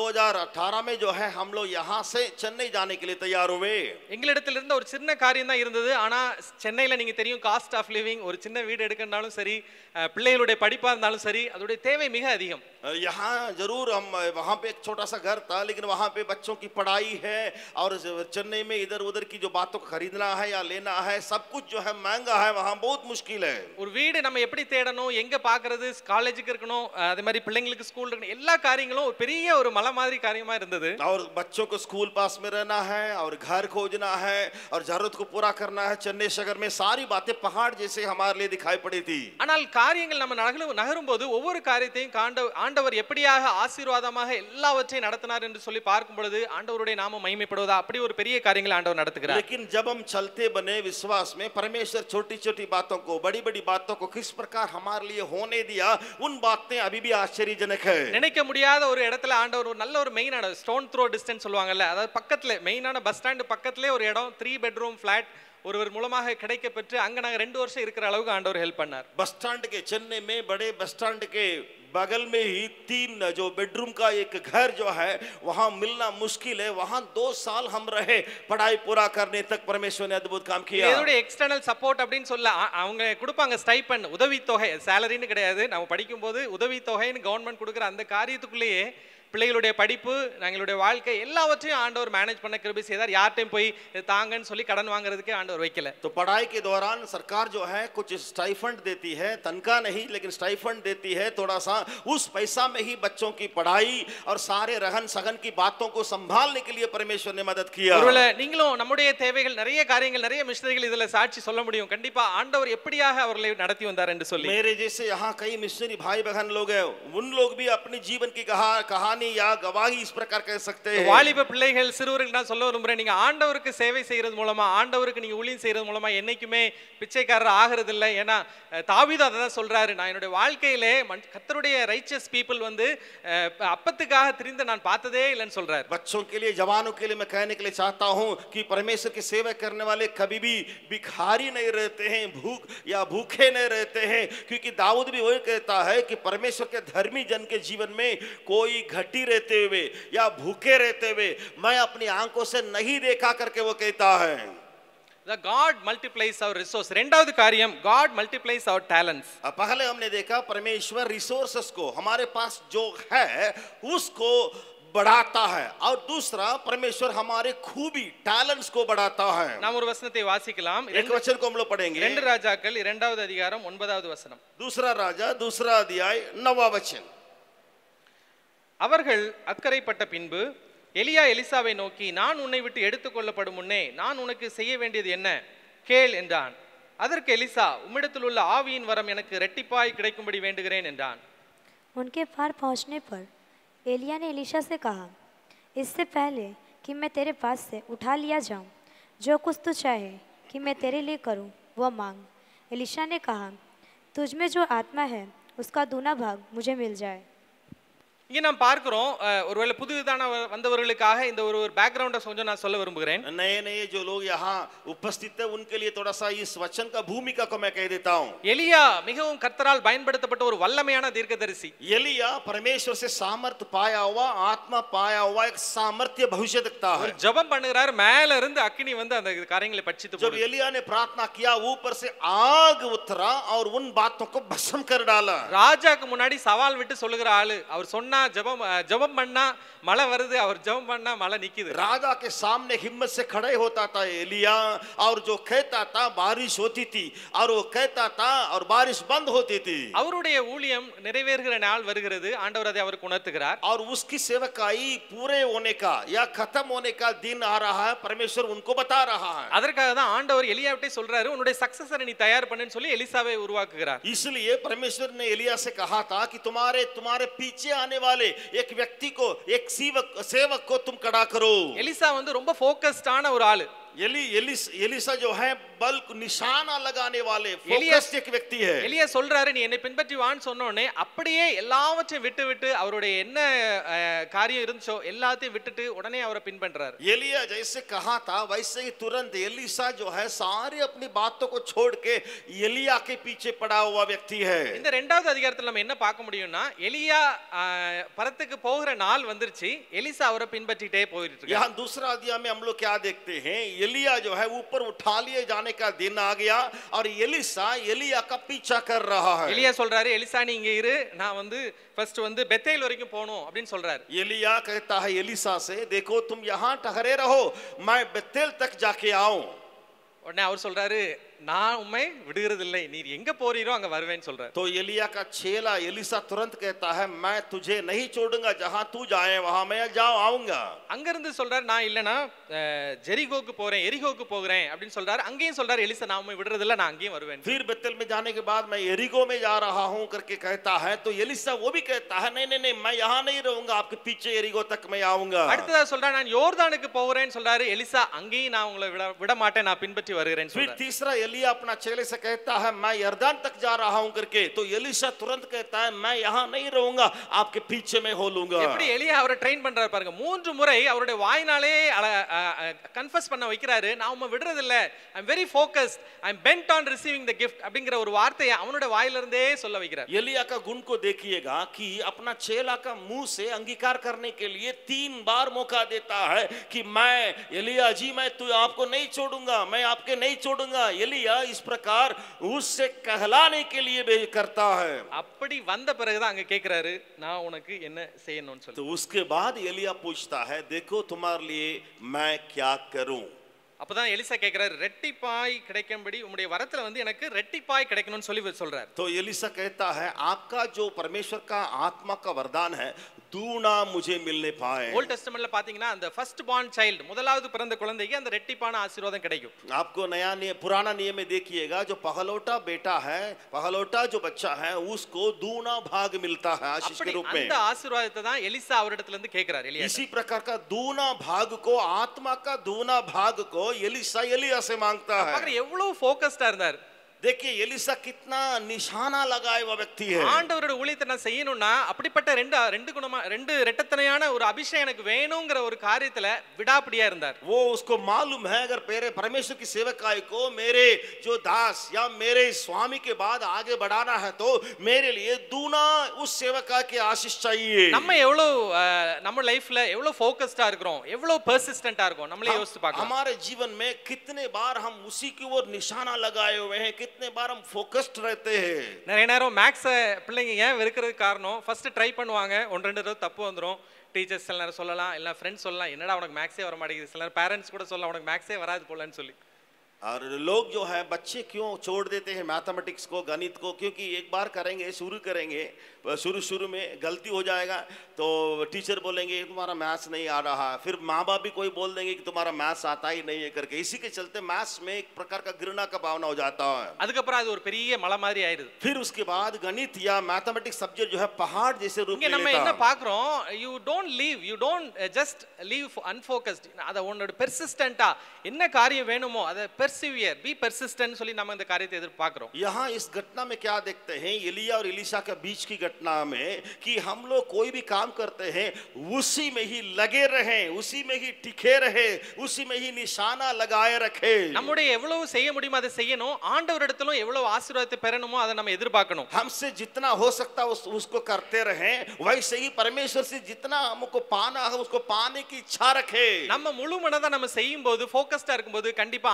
2018 में जो है हम लोग यहाँ से चेन्नई जाने के लिए तैयार हुए எங்களிடத்துல இருந்த ஒரு சின்ன காரியம் தான் இருந்தது ஆனா சென்னையில நீங்க தெரியும் காஸ்ட் ஆஃப் லிவிங் ஒரு சின்ன வீடு எடுக்கணும்னாலும் சரி அஹ், பிள்ளைகளுடைய படிப்பா இருந்தாலும் சரி அதோடைய தேவை மிக அதிகம் अ, यहाँ जरूर हम अ, वहाँ पे एक छोटा सा घर था लेकिन वहाँ पे बच्चों की पढ़ाई है और ज- चेन्नई में इधर उधर की जो बातों को खरीदना है या लेना है सब कुछ जो है महंगा है वहाँ बहुत मुश्किल है ஒரு வீடு நம்ம எப்படி தேடணும் எங்க பாக்குறது காலேஜுக்கு இருக்கணும் அஹ், அதே மாதிரி பிள்ளைங்களுக்கு ஸ்கூல் இருக்கணும் எல்லா காரியங்களும் ஒரு பெரிய ஒரு மலை மாதிரி காரியமா இருந்தது और बच्चों को स्कूल पास में रहना है और घर खोजना है और जरूरत को पूरा करना है चेन्नई शहर में सारी बातें पहाड़ जैसे हमारे लिए दिखाई पड़ी थी ஆனால் காரியங்கள் நம்ம நகரும் நகரும் போது ஒவ்வொரு காரியத்தையும் காண்ட ஆண்டவர் எப்படியாக ஆசீர்வாதமாக எல்லாவற்றையும் நடத்தினார் என்று சொல்லி பார்க்கும் பொழுது ஆண்டவருடைய நாமம் மகிமைப்படுவதா அப்படி ஒரு பெரிய காரியங்களை ஆண்டவர் நடத்துகிறார் लेकिन जब हम चलते बने विश्वास में परमेश्वर छोटी छोटी बातों को बड़ी बड़ी बातों को किस प्रकार हमारे लिए होने दिया उन बातें अभी भी आश्चर्यजनक है நினைக்க முடியாத ஒரு இடத்துல ஆண்டவர் ஒரு நல்ல ஒரு மெயினான ஸ்டோன் த்ரோ டிஸ்டன்ஸ் சொல்லுவாங்கல்ல அதாவது பக்கத்துல மெயினான பஸ் ஸ்டாண்டு பக்கத்திலே ஒரு இடம் த்ரீ பெட்ரூம் ஃபிளாட் ஒருவர் மூலமாக கிடைக்க பெற்று அங்க நாங்க ரெண்டு வருஷம் இருக்கிற அளவுக்கு ஆண்டவர் ஹெல்ப் பண்ணார் बस स्टैंड के चेन्नई में बड़े बस स्टैंड के बगल में ही तीन जो बेडरूम का एक घर जो है वहां मिलना मुश्किल है वहां दो साल हम रहे पढ़ाई पूरा करने तक परमेश्वर ने अद्भुत काम किया இதோட எக்ஸ்டர்னல் சப்போர்ட் அப்படின்னு சொல்ல அ- அவங்க கொடுப்பாங்க ஸ்டைப்பன் உதவித்தொகை சேலரின்னு கிடையாது நம்ம படிக்கும்போது உதவித்தொகைன்னு கவர்மெண்ட் கொடுக்குற அந்த காரியத்துக்குள்ளேயே பிள்ளைகளுடைய படிப்பு எங்களுடைய வாழ்க்கை எல்லாவற்றையும் ஆண்டவர் மேனேஜ் பண்ண கிருபை செய்தார் யார்ட்டையும் போய் இது தாங்கன்னு சொல்லி கடன் வாங்குறதுக்கே ஆண்டவர் வைக்கல तो पढ़ाई के दौरान सरकार जो है कुछ स्टाइफंड देती है तनख्वाह नहीं लेकिन स्टाइफंड देती है थोड़ा सा उस पैसा में ही बच्चों की पढ़ाई और सारे रहन सहन की बातों को संभालने के लिए परमेश्वर ने मदद किया ஒருவேளை நீங்களும் நம்முடைய தேவைகள் நிறைய காரியங்கள் நிறைய மிஷினரிகள் இதுல சாட்சி சொல்ல முடியும் கண்டிப்பா ஆண்டவர் எப்படியாக அவர்களை நடத்தி வந்தார் என்று சொல்லி मेरे जैसे यहाँ कई मिशनरी भाई बहन लोग हैं उन लोग भी अपनी जीवन की कहा कहानी या गवाही इस प्रकार कह सकते हैं வாலிப பிள்ளைகள் சிறுவர்கள் நான் சொல்ல விரும்புறேன் நீங்க ஆண்டவருக்கு சேவை செய்யறது மூலமா ஆண்டவருக்கு நீங்க ஊழியம் செய்யறது மூலமா என்னைக்குமே பிச்சைக்காரர் ஆகிறது இல்லை ஏன்னா அஹ், தாவீது அதை தான் சொல்றாரு நான் என்னுடைய வாழ்க்கையிலே மன்- கர்த்தருடைய ரைச்சஸ் பீப்புள் வந்து அஹ், அப்பத்துக்காக திரிந்து நான் பார்த்ததே இல்லைன்னு சொல்றாரு बच्चों के लिए जवानों के लिए मैं कहने के लिए चाहता हूँ कि परमेश्वर की सेवा करने वाले कभी भी भिखारी नहीं रहते हैं भूख या भूखे नहीं रहते हैं क्योंकि दाऊद भी वही कहता है कि परमेश्वर के धर्मी जन के जीवन में कोई घटी रहते हुए या भूखे रहते हुए मैं अपनी आंखों से नहीं देखा करके वो कहता है the God multiplies our resource ரெண்டாவது காரியம் காட் மல்டிப்ளைஸ் அவர் டேலண்ட்ஸ் अब पहले हमने देखा परमेश्वर रिसोर्सेस को हमारे पास जो है उसको बढ़ाता है और दूसरा परमेश्वर हमारे खूबी टैलेंट्स को बढ़ाता है நாம் ஒரு வசனத்தை வாசிக்கலாம் एक वचन को हम लोग पढ़ेंगे ரெண்டு ராஜாக்கள் இரண்டாவது அதிகாரம் ஒன்பதாவது வசனம் दूसरा राजा दूसरा अध्याय नवा वचन அவர்கள் அக்கறைப்பட்ட பின்பு எலியா எலிசாவை நோக்கி நான் உன்னை விட்டு எடுத்துக்கொள்ளப்படும் முன்னே நான் உனக்கு செய்ய வேண்டியது என்ன கேள் என்றான் அதற்கு எலிசா உம்மிடத்தில் உள்ள ஆவியின் வரம் எனக்கு ரெட்டிப்பாய் கிடைக்கும்படி வேண்டுகிறேன் என்றான் उनके पार पहुंचने पर एलिया ने एलिशा से कहा इससे पहले कि मैं तेरे पास से उठा लिया जाऊं जो कुछ तू चाहे कि मैं तेरे लिए करूं वह मांग एलिशा ने कहा तुझ में जो आत्मा है उसका दूना भाग मुझे मिल जाए இங்கே நாம் பார்க்கிறோம் அஹ், ஒருவேளை புதுதான வந்தவர்களுக்காக இந்த ஒரு ஒரு பேக்ரவுண்டை கொஞ்சம் நான் சொல்ல விரும்புகிறேன் नए नए जो लोग यहाँ उपस्थित है उनके लिए थोड़ा सा इस वचन का भूमिका को मैं कह देता हूँ எலியா மிகவும் கர்த்தரால் பயன்படுத்தப்பட்ட ஒரு வல்லமையான தீர்க்கதரிசி एलिया परमेश्वर से सामर्थ्य पाया हुआ आत्मा पाया हुआ एक सामर्थ्य भविष्य दिखता है ஒரு ஜெபம் பண்ணுகிறார் மேல இருந்து அக்கினி வந்து அந்த காரியங்களை பட்சித்து जब போடுது. एलिया ने प्रार्थना किया ऊपर से आग उतरा और उन बातों को भस्म कर डाला ராஜாக்கு முன்னாடி சவால் விட்டு சொல்லுகிற ஆளு அவர் சொன்ன பண்ணா ஜெபம் அஹ், ஜெபம் பண்ணா மழை வருது அவர் ஜெபம் பண்ணா மழை நிக்குது राजा के सामने हिम्मत से खड़े होता था एलिया और जो कहता था बारिश होती थी और वो कहता था और बारिश बंद होती थी அவருடைய ஊழியம் நிறைவேறுகிற நாள் வருகிறது ஆண்டவர் அதை அவருக்கு உணர்த்துகிறார் और उसकी सेवकाई पूरे होने का या खत्म होने का दिन आ रहा है परमेश्वर उनको बता रहा है அதற்காக தான் ஆண்டவர் எலியாவிட்டே சொல்றாரு உன்னுடைய சக்சஸரை நீ தயார் பண்ணுன்னு சொல்லி எலிசாவை உருவாக்குகிறார் इसलिए परमेश्वर ने एलिया से कहा था कि तुम्हारे तुम्हारे पीछे आने वाले एक व्यक्ति को एक सेवक सेवक को तुम खड़ा करो எலிசா வந்து ரொம்ப ஃபோக்கஸ்டான ஒரு ஆளு एली एलिस एलिसा जो है बल्क निशाना लगाने वाले एलिया- फोकस्ड एक व्यक्ति है எலியா சொல்றாரு நீ என்னை பின்பற்றி வான்னு சொன்ன உடனே அப்படியே எல்லாவற்றையும் விட்டு விட்டு அவருடைய என்ன அஹ், காரியம் இருந்துச்சோ எல்லாத்தையும் விட்டுட்டு உடனே அவரை பின்பற்றாரு एलिया जैसे कहा था वैसे ही तुरंत एलिसा जो है सारी अपनी बातों को छोड़ के एलिया के पीछे पड़ा हुआ व्यक्ति है இந்த ரெண்டாவது அதிகாரத்துல நம்ம என்ன பார்க்க முடியும்னா எலியா அஹ், பரத்துக்கு போகிற நாள் வந்துருச்சு எலிசா அவரை பின்பற்றிட்டே போயிட்டு இருக்காரு यहाँ दूसरा अध्याय में हम लोग क्या देखते हैं एलिया जो है ऊपर उठा लिए जाने का दिन आ गया और एलिसा एलिया का पीछा कर रहा है எலியா சொல்றாரு எலிசா நீ இங்க இரு நான் வந்து ஃபர்ஸ்ட் வந்து பெத்தேல் வரைக்கும் போகணும் அப்படின்னு சொல்றாரு एलिया कहता है एलिसा से देखो तुम यहाँ ठहरे रहो मैं बेतेल तक जाके आऊं உடனே அவர் சொல்றாரு நான் உண்மை விடுகிறதில்லை நீர் எங்க போறீரோ அங்க வருவேன்னு சொல்றாரு तो एलिया का चेला एलिसा तुरंत कहता है मैं तुझे नहीं छोड़ूंगा जहां तू जाए वहां मैं जाओ आऊंगा அங்க இருந்து சொல்றாரு நான் இல்லனா அஹ், ஜெரிகோக்கு போறேன் எரிகோக்கு போகிறேன் அப்படின்னு சொல்றாரு அங்கேயும் சொல்றாரு எலிசா நான் உண்மை விடுறதில்ல நான் அங்கேயும் வருவேன் फिर बेतेल में जाने के बाद मैं एरिगो में जा रहा हूं करके कहता है तो एलिसा वो भी कहता है नहीं नहीं नहीं मैं यहाँ नहीं रहूंगा आपके पीछे एरिगो तक मैं आऊंगा அடுத்ததா சொல்றாரு நான் யோர்தானுக்கு போகிறேன்னு சொல்றாரு எலிசா அங்கேயும் நான் உங்களை விட விட மாட்டேன் நான் பின்பற்றி வருகிறேன்னு फिर சொல்றாரு तीसरा एलिया अपना चेले से कहता है मैं यर्दान तक जा रहा हूं करके तो एलिसा तुरंत कहता है मैं यहाँ नहीं रहूंगा आपके पीछे में हो लूंगा எப்படி எலியா அவரை ட்ரெயின் பண்றாரு பாருங்க மூன்று முறை அவருடைய வாய்னாலே கன்ஃபஸ் பண்ண வைக்கிறாரு நான் உண்மை விடுறதில்ல I'm very focused I'm bent on receiving the gift அப்படிங்கிற ஒரு வார்த்தையை அவனோட வாயிலிருந்தே சொல்ல வைக்கிறார் एलिया का गुण को देखिएगा कि अपना चेला का मुंह से अंगीकार करने के लिए तीन बार मौका देता है कि मैं एलिया जी मैं तू आपको नहीं छोड़ूंगा मैं आपके नहीं छोड़ूंगा एलिया इस प्रकार उससे कहलाने के लिए भी करता है அப்படி வந்த பிறகுதான் அங்க கேக்குறாரு நான் உனக்கு என்ன செய்யணும்னு சொல்லி तो उसके बाद एलिया पूछता है देखो तुम्हारे लिए मैं क्या करूं அப்பதான் எலிசா கேக்குறாரு ரெட்டிப்பாய் கிடைக்கும்படி உங்களுடைய வரத்துல வந்து எனக்கு ரெட்டிப்பாய் கிடைக்கணும்னு சொல்லி சொல்றாரு तो एलिसा कहता है आपका जो परमेश्वर का आत्मा का वरदान है दूना मुझे मिलने पाए ஓல்ட் டெஸ்டமெண்ட்ல பாத்தீங்கன்னா அந்த ஃபர்ஸ்ட் பார்ன் சைல்டு முதலாவது பிறந்த குழந்தைக்கு அந்த ரெட்டிப்பான ஆசீர்வாதம் கிடைக்கும் आपको नया नियम पुराना नियम में देखिएगा जो पहलौटा बेटा है पहलौटा जो बच्चा है उसको दूना भाग मिलता है आशीष அப்படி के रूप में அந்த ஆசீர்வாதத்தை தான் எலிசா அவரிடத்துல இருந்து கேக்குறாரு எலியா इसी प्रकार का दूना भाग को आत्मा का दूना भाग को एलिसा एलिया से मांगता है பாக்குற எவ்வளவு ஃபோக்கஸ்டா இருந்தார் देखिए एलिसा कितना निशाना लगाए हुआ व्यक्ति है ஆண்டவரோட ஊழியத்தை நான் செய்யணும்னா அப்படிப்பட்ட ரெண்டு ரெண்டு குணமா ரெண்டு ரெட்டத்தனையான ஒரு அபிஷேகம் எனக்கு வேணுங்கிற ஒரு காரியத்துல விடாப்பிடியா இருந்தார் वो उसको मालूम है अगर मेरे परमेश्वर की सेवकाई को मेरे जो दास या मेरे स्वामी के बाद आगे बढ़ाना है तो मेरे लिए दूना उस सेवकाई की आशीष चाहिए நம்ம எவ்வளவு அஹ், நம்ம லைஃப்ல எவ்வளவு ஃபோக்கஸ்டா இருக்கிறோம் எவ்வளவு பெர்சிஸ்டன்டா இருக்கும் நம்மளே யோசிச்சு பார்க்கலாம் हमारे जीवन में कितने बार हम उसी की ओर निशाना लगाए हुए हैं कितने बार हम फोकस्ड रहते हैं நிறைய நேரம் மேக்ஸை பிள்ளைங்க ஏன் வெறுக்கிறதுக்கு காரணம் ஃபர்ஸ்ட் ட்ரை பண்ணுவாங்க ஒன்று ரெண்டு தடவை தப்பு வந்துடும் டீச்சர்ஸ் சில நேரம் சொல்லலாம் இல்லை ஃப்ரெண்ட்ஸ் சொல்லலாம் என்னடா உனக்கு மேக்ஸே வர மாட்டேங்குது சில நேரம் பேரண்ட்ஸ் கூட சொல்லலாம் உனக்கு மேக்ஸே வராது போலன்னு சொல்லி और लोग जो है बच्चे क्यों छोड़ देते हैं मैथमेटिक्स को गणित को क्योंकि एक बार करेंगे शुरू करेंगे शुरू शुरू में गलती हो जाएगा तो टीचर बोलेंगे तुम्हारा मैथ्स नहीं आ रहा है फिर माँ बाप भी कोई बोल देंगे कि तुम्हारा मैथ्स आता ही नहीं है करके इसी के चलते मैथ्स में एक प्रकार का घृणा का भावना हो जाता है அதுக்கப்புறம் அது ஒரு பெரிய மலை மாதிரி ஆயிடுது फिर उसके बाद गणित या मैथमेटिक्स सब्जेक्ट जो है पहाड़ जैसे रूप இங்க ले நம்ம लेता என்ன है பார்க்குறோம் you don't leave you don't just leave unfocused அதை உன்னோட பெர்சிஸ்டண்டா என்ன காரியம் வேணுமோ அதை பெர்சிவியர் பி பெர்சிஸ்டன்ட் சொல்லி நம்ம இந்த காரியத்தை எதிர்பார்க்கிறோம் यहाँ इस घटना में क्या देखते हैं एलिया और एलिशा के बीच की घटना में कि हम लोग कोई भी काम करते हैं उसी में ही लगे रहे उसी में ही टिके रहे उसी में ही निशाना लगाए रखे நம்முடைய எவ்வளவு செய்ய முடியுமோ அதை செய்யணும் ஆண்டவரிடத்திலும் எவ்வளவு ஆசீர்வாதத்தை பெறணுமோ அதை நம்ம எதிர்பார்க்கணும் हमसे जितना हो सकता उस, उसको करते रहे वैसे ही परमेश्वर से जितना हमको पाना है उसको पाने की इच्छा रखे நம்ம முழு மனதா நம்ம செய்யும் போது ஃபோக்கஸ்டா இருக்கும்போது கண்டிப்பா ஆண்டவருடைய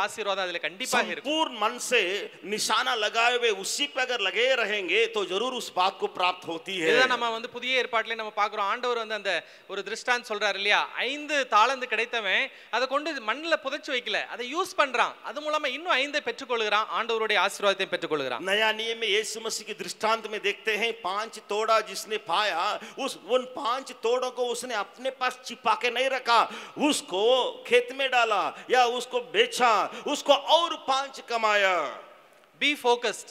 ஆசீர்வாதம் அதுல கண்டிப்பாக இருக்கும் संपूर्ण मन से निशाना लगाए हुए उसी पे अगर लगे रहेंगे तो जरूर उस बात को प्राप्त होती है இதுதான் நம்ம வந்து புதிய ஏற்பாட்டிலே நம்ம பார்க்கிறோம் ஆண்டவர் வந்து அந்த ஒரு திருஷ்டாந்த் சொல்றாரு இல்லையா ஐந்து தாளந்து கிடைத்தவன் அதை கொண்டு மண்ணில் புதைச்சு வைக்கல அதை யூஸ் பண்றான் அது மூலமா இன்னும் ஐந்தை பெற்றுக்கொள்கிறான் ஆண்டவருடைய ஆசீர்வாதத்தை பெற்றுக்கொள்கிறான் नया नियम में यीशु मसीह के दृष्टांत में देखते हैं पांच तोड़ा जिसने पाया उस उन पांच तोड़ों को उसने अपने पास छिपा के नहीं रखा उसको खेत में डाला या उसको बेचा उसको और पांच कमाया பி ஃபோக்கஸ்ட்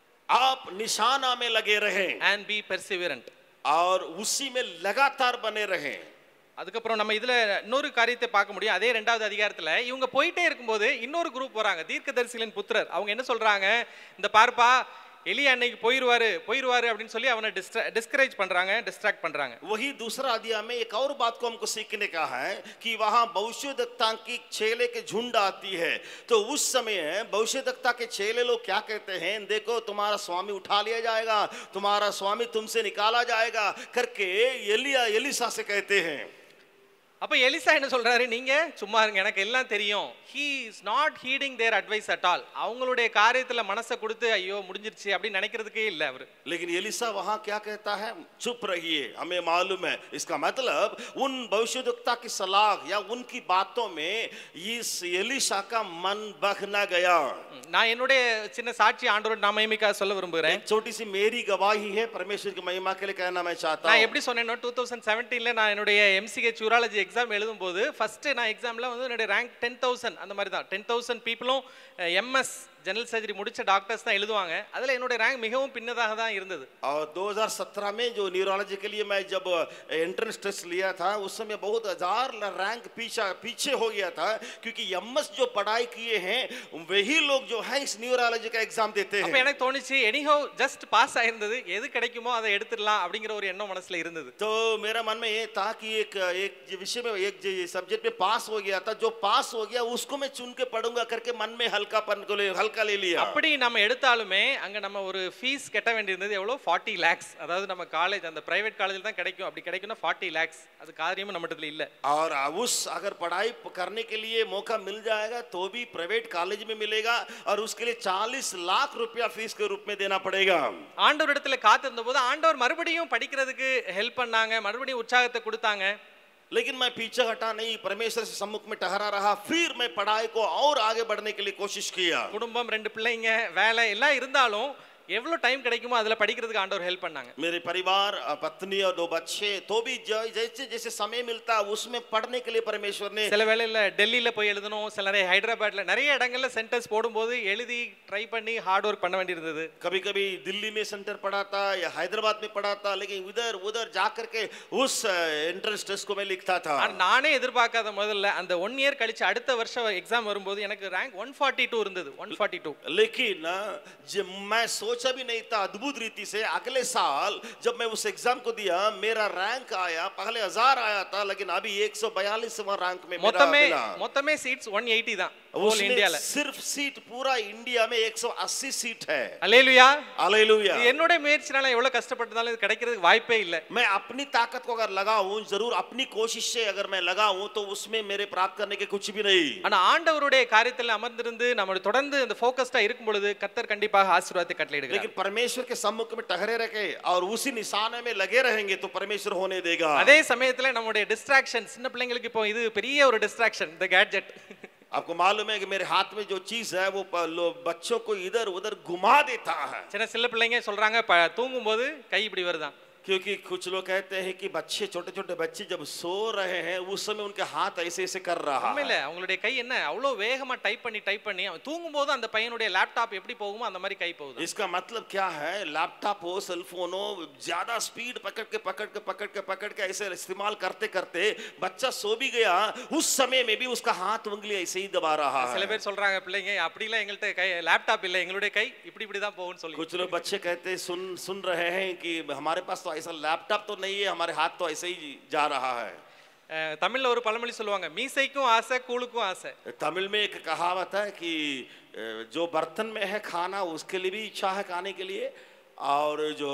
आप निशाना में लगे रहें அண்ட் பி பெர்சிவியரண்ட் और उसी में लगातार बने रहें அதுக்கப்புறம் நம்ம இதுல இன்னொரு காரியத்தை பார்க்க முடியும் அதே ரெண்டாவது அதிகாரத்துல இவங்க போயிட்டே இருக்கும்போது இன்னொரு குரூப் வராங்க தீர்க்கதரிசிகளின் புத்திரர் அவங்க என்ன சொல்றாங்க இந்த பார்ப்பா எலியா அன்னைக்கு போயிருவாரு போயிருவாரு அப்படின்னு சொல்லி அவனை டிஸ்கரேஜ் பண்றாங்க டிஸ்ட்ராக்ட் பண்றாங்க वही दूसरा अध्याय में एक और बात को हमको सीखने का है कि वहां भविष्यदक्ता की चेले के झुंड आती है तो उस समय भविष्यदक्ता के चेले लोग क्या कहते हैं देखो तुम्हारा स्वामी उठा लिया जाएगा तुम्हारा स्वामी तुमसे निकाला जाएगा करके एलिया एलिसा से कहते हैं அப்ப எலிசா என்ன சொல்றாரு நீங்க சும்மா இருங்க எனக்கு எல்லாம் தெரியும் he is not heeding their advice at all அவங்களுடைய காரியத்துல மனசை கொடுத்து ஐயோ முடிஞ்சிருச்சு அப்படின்னு நினைக்கிறதுக்கே இல்லை அவரு लेकिन एलिसा वहां क्या कहता है चुप रहिए हमें मालूम है इसका मतलब उन भविष्यदक्ता की सलाह या उनकी बातों में इस एलिसा का मन बह न गया ம், நான் என்னுடைய சின்ன சாட்சி ஆண்டோட நான் மகிமைக்காக சொல்ல விரும்புகிறேன் एक छोटी सी मेरी गवाही है परमेश्वर की महिमा के लिए कहना मैं चाहता நான் हूँ எப்படி சொன்னேன்னா டூ தௌசண்ட் செவன்டீனில் நான் என்னுடைய எம்சிஹெச் யூராலஜி எக்ஸாம் எழுதும்போது ஃபஸ்ட்டு நான் எக்ஸாமில் வந்து என்னுடைய ரேங்க் டென் தௌசண்ட் அந்த மாதிரி தான் டென் தௌசண்ட் பீப்புளும் எம்எஸ் ஜெனரல் சர்ஜரி முடிச்ச டாக்டர்ஸ் தான் எழுதுவாங்க அதில் என்னுடைய ரேங்க் மிகவும் பின்னதாக தான் இருந்தது और 2017 में जो न्यूरोलॉजी के लिए मैं जब एंट्रेंस टेस्ट लिया था उस समय बहुत हजार रैंक पीछा पीछे हो गया था क्योंकि एमएस जो पढ़ाई किए हैं वही लोग जो है इस न्यूरोलॉजी का एग्जाम देते அப்போ हैं எனக்கு தோணுச்சு எனிஹோ ஜஸ்ட் பாஸ் ஆயிருந்தது எது கிடைக்குமோ அதை எடுத்துடலாம் அப்படிங்கிற ஒரு எண்ணம் மனசுல இருந்தது तो मेरा मन में ये था कि एक एक जो विषय में एक सब्जेक्ट में पास हो गया था जो पास हो गया उसको मैं चुन के पढ़ूंगा करके मन में हल्कापन को ले- हल्का ले लिया அப்படி நம்ம எடுத்தாலுமே அங்க நம்ம ஒரு ஃபீஸ் கட்ட வேண்டியிருந்தது எவ்வளோ ஃபார்ட்டி லேக்ஸ் அதாவது நம்ம காலேஜ் அந்த பிரைவேட் காலேஜில் தான் கிடைக்கும் அப்படி கிடைக்கும்னா ஃபார்ட்டி லேக்ஸ் அது காரியமும் நம்ம இடத்துல இல்லை और उस अगर पढ़ाई प- करने के लिए मौका मिल जाएगा तो भी प्राइवेट कॉलेज में मिलेगा और उसके लिए 40 लाख रुपया फीस के रूप में देना पड़ेगा ஆண்டவர் இடத்துல காத்திருந்த போது ஆண்டவர் மறுபடியும் படிக்கிறதுக்கு ஹெல்ப் பண்ணாங்க மறுபடியும் உற்சாகத்தை கொடுத்தாங்க लेकिन मैं पीछे हटा नहीं परमेश्वर से सम्मुख में ठहरा रहा फिर मैं पढ़ाई को और आगे बढ़ने के लिए कोशिश किया குடும்பம் ரெண்டு பிள்ளைங்க வேலை எல்லாம் இருந்தாலும் எவ்வளோ டைம் கிடைக்குமோ அதில் படிக்கிறதுக்கு ஆண்டவர் ஹெல்ப் பண்ணாங்க मेरे परिवार अ, पत्नी और दो बच्चे तो भी ज- जैसे जैसे समय मिलता उसमें पढ़ने के लिए परमेश्वर ने சில வேளையில் டெல்லியில் போய் எழுதணும் சில நிறைய ஹைதராபாத்தில் நிறைய இடங்கள்ல சென்டர்ஸ் போடும்போது எழுதி ட்ரை பண்ணி ஹார்ட் ஒர்க் பண்ண வேண்டியிருந்தது कभी कभी दिल्ली में सेंटर पढ़ा था या हैदराबाद में पढ़ा था लेकिन उधर उधर जा करके उस एंट्रेंस टेस्ट को मैं लिखता था ஆனா நானே எதிர்பார்க்காத முதல்ல அந்த ஒன் இயர் கழிச்சு அடுத்த வருஷம் எக்ஸாம் வரும்போது எனக்கு ரேங்க் ஒன் ஃபார்ட்டி டூ இருந்தது ஒன் ஃபார்ட்டி டூ लेकिन जब मैं सोचा भी नहीं था अद्भुत रीति से अगले साल जब मैं उस एग्जाम को दिया मेरा रैंक आया पहले हजार आया था लेकिन अभी एक सौ रैंक में मेरा மொத்தமே मिला மொத்தமே சீட்ஸ் ஒன் எயிட்டி தான் ஹோல் उसमें இந்தியால सिर्फ सीट पूरा इंडिया में 180 सीट है அலேலுயா हालेलुया என்னோட முயற்சினால எவ்வளவு கஷ்டப்பட்டதாலும் இது கிடைக்கிறதுக்கு வாய்ப்பே இல்லை मैं अपनी ताकत को अगर लगाऊं जरूर अपनी कोशिश से अगर मैं लगाऊं तो उसमें मेरे प्राप्त करने के कुछ भी नहीं ஆனா ஆண்டவருடைய காரியத்தில் அமர்ந்திருந்து நம்ம தொடர்ந்து அந்த ஃபோக்கஸ்டா இருக்கும் பொழுது கத்தர் கண்டிப்பாக ஆசீர்வாதத்தை கட்டளையிடுகிறார் लेकिन परमेश्वर के सम्मुख में ठहरे रखे और उसी निशाने में लगे रहेंगे तो परमेश्वर होने देगा அதே சமயத்துல நம்முடைய டிஸ்ட்ராக்ஷன் சின்ன பிள்ளைங்களுக்கு இப்போ இது பெரிய ஒரு டிஸ்ட்ராக்ஷன் இந்த கேட்ஜெட் आपको मालूम है कि मेरे हाथ में जो चीज है वो प- लो- बच्चों को इधर उधर घुमा देता है சின்ன சின்ன பிள்ளைங்க சொல்றாங்க ப- தூங்கும்போது கை இப்படி வருதான் क्योंकि कुछ लोग कहते हैं कि बच्चे छोटे छोटे बच्चे जब सो रहे हैं उस समय उनके हाथ ऐसे ऐसे कर रहा है உண்மையில அவங்களுடைய கை என்ன அவ்வளோ வேகமா டைப் பண்ணி டைப் பண்ணி அவன் தூங்கும்போது அந்த பையனுடைய லேப்டாப் எப்படி போகுமோ அந்த மாதிரி கை போகுது इसका मतलब क्या है लैपटॉप हो सेलफोन हो ज्यादा स्पीड पकड़ के पकड़ के पकड़ के पकड़ के ऐसे इस्तेमाल करते करते बच्चा सो भी गया उस समय में भी उसका हाथ उंगली ऐसे ही दबा रहा சில है பேர் சொல்றாங்க பிள்ளைங்க அப்படிலாம் எங்கள்கிட்ட கை லேப்டாப் இல்லை எங்களுடைய கை இப்படி இப்படி தான் போகும்னு சொல்லி कुछ लोग बच्चे कहते सुन सुन रहे हैं कि हमारे पास तो ऐसा लैपटॉप तो नहीं है हमारे हाथ तो ऐसे ही जा रहा है அஹ், தமிழ்ல ஒரு பழமொழி சொல்லுவாங்க மீசைக்கும் ஆசை கூழுக்கும் ஆசை तमिल में एक कहावत है कि अ, जो बर्तन में है खाना उसके लिए भी इच्छा है खाने के लिए और जो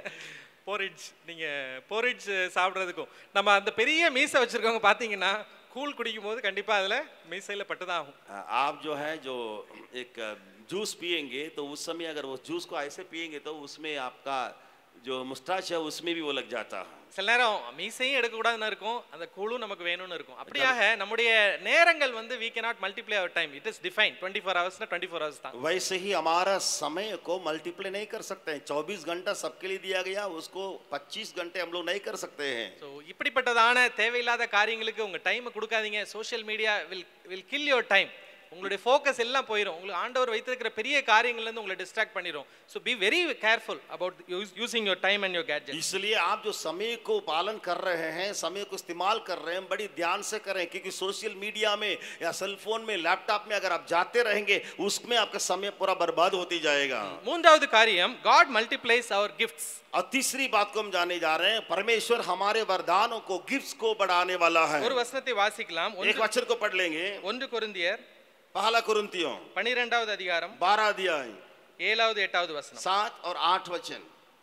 போரிட்ஜ் நீங்க போரிட்ஜ் சாப்பிட்றதுக்கும் நம்ம அந்த பெரிய மீசை வச்சிருக்கவங்க பாத்தீங்கன்னா கூழ் குடிக்கும் போது கண்டிப்பா அதுல மீசையில பட்டுதான் ஆகும் आप जो है जो एक जूस पिएंगे तो उस समय अगर वो जूस को ऐसे पिएंगे तो उसमें आपका जो मुस्टाच है उसमें भी वो लग जाता है சில நேரம் மீசையும் எடுக்கக்கூடாதுன்னு இருக்கும் அந்த கூழும் நமக்கு வேணும்னு இருக்கும் அப்படியாக நம்முடைய நேரங்கள் வந்து we cannot multiply our time it is defined 24 four ஹவர்ஸ்னா டுவெண்ட்டி ஃபோர் ஹவர்ஸ் தான் वैसे ही हमारा समय को मल्टीप्लाई नहीं कर सकते हैं चौबीस घंटा सबके लिए दिया गया उसको पच्चीस घंटे हम लोग नहीं कर सकते हैं ஸோ இப்படிப்பட்டதான தேவையில்லாத காரியங்களுக்கு உங்க டைமை கொடுக்காதீங்க social media will will kill your time உங்களுடைய ஃபோக்கஸ் எல்லாம் போயிடும் உங்களுக்கு ஆண்டவர் வைத்திருக்கிற பெரிய காரியங்கள்ல இருந்து உங்களை டிஸ்ட்ராக்ட் பண்ணிடும் so be very careful about using your time and your gadget इसलिए आप जो समय को पालन कर रहे हैं समय को इस्तेमाल कर रहे हैं बड़ी ध्यान से करें क्योंकि सोशल मीडिया में या सेल फोन में लैपटॉप में अगर आप जाते रहेंगे उसमें आपका समय पूरा बर्बाद होती जाएगा மூன்றாவது காரியம் காட் மல்டிப்ளைஸ் அவர் கிஃப்ட்ஸ் और तीसरी बात को हम जाने जा रहे हैं परमेश्वर हमारे वरदानों को गिफ्ट्स को बढ़ाने वाला है ஒரு வசனத்தை வாசிக்கலாம் एक ஒன்று वचन को पढ़ लेंगे ஒன்று கொரிந்தியர் पहला कुरुंतियों பனிரெண்டாவது அதிகாரம் बारह अध्याय ஏழாவது எட்டாவது வசனம் सात और आठ वचन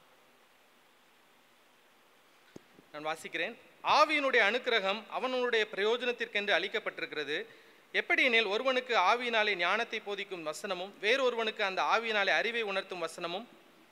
நான் வாசிக்கிறேன் ஆவியினுடைய அனுக்கிரகம் அவனுடைய பிரயோஜனத்திற்கென்று அளிக்கப்பட்டிருக்கிறது எப்படி எனில் ஒருவனுக்கு ஆவியினாலே ஞானத்தை போதிக்கும் வசனமும் வேறொருவனுக்கு அந்த ஆவியினாலே அறிவை உணர்த்தும் வசனமும்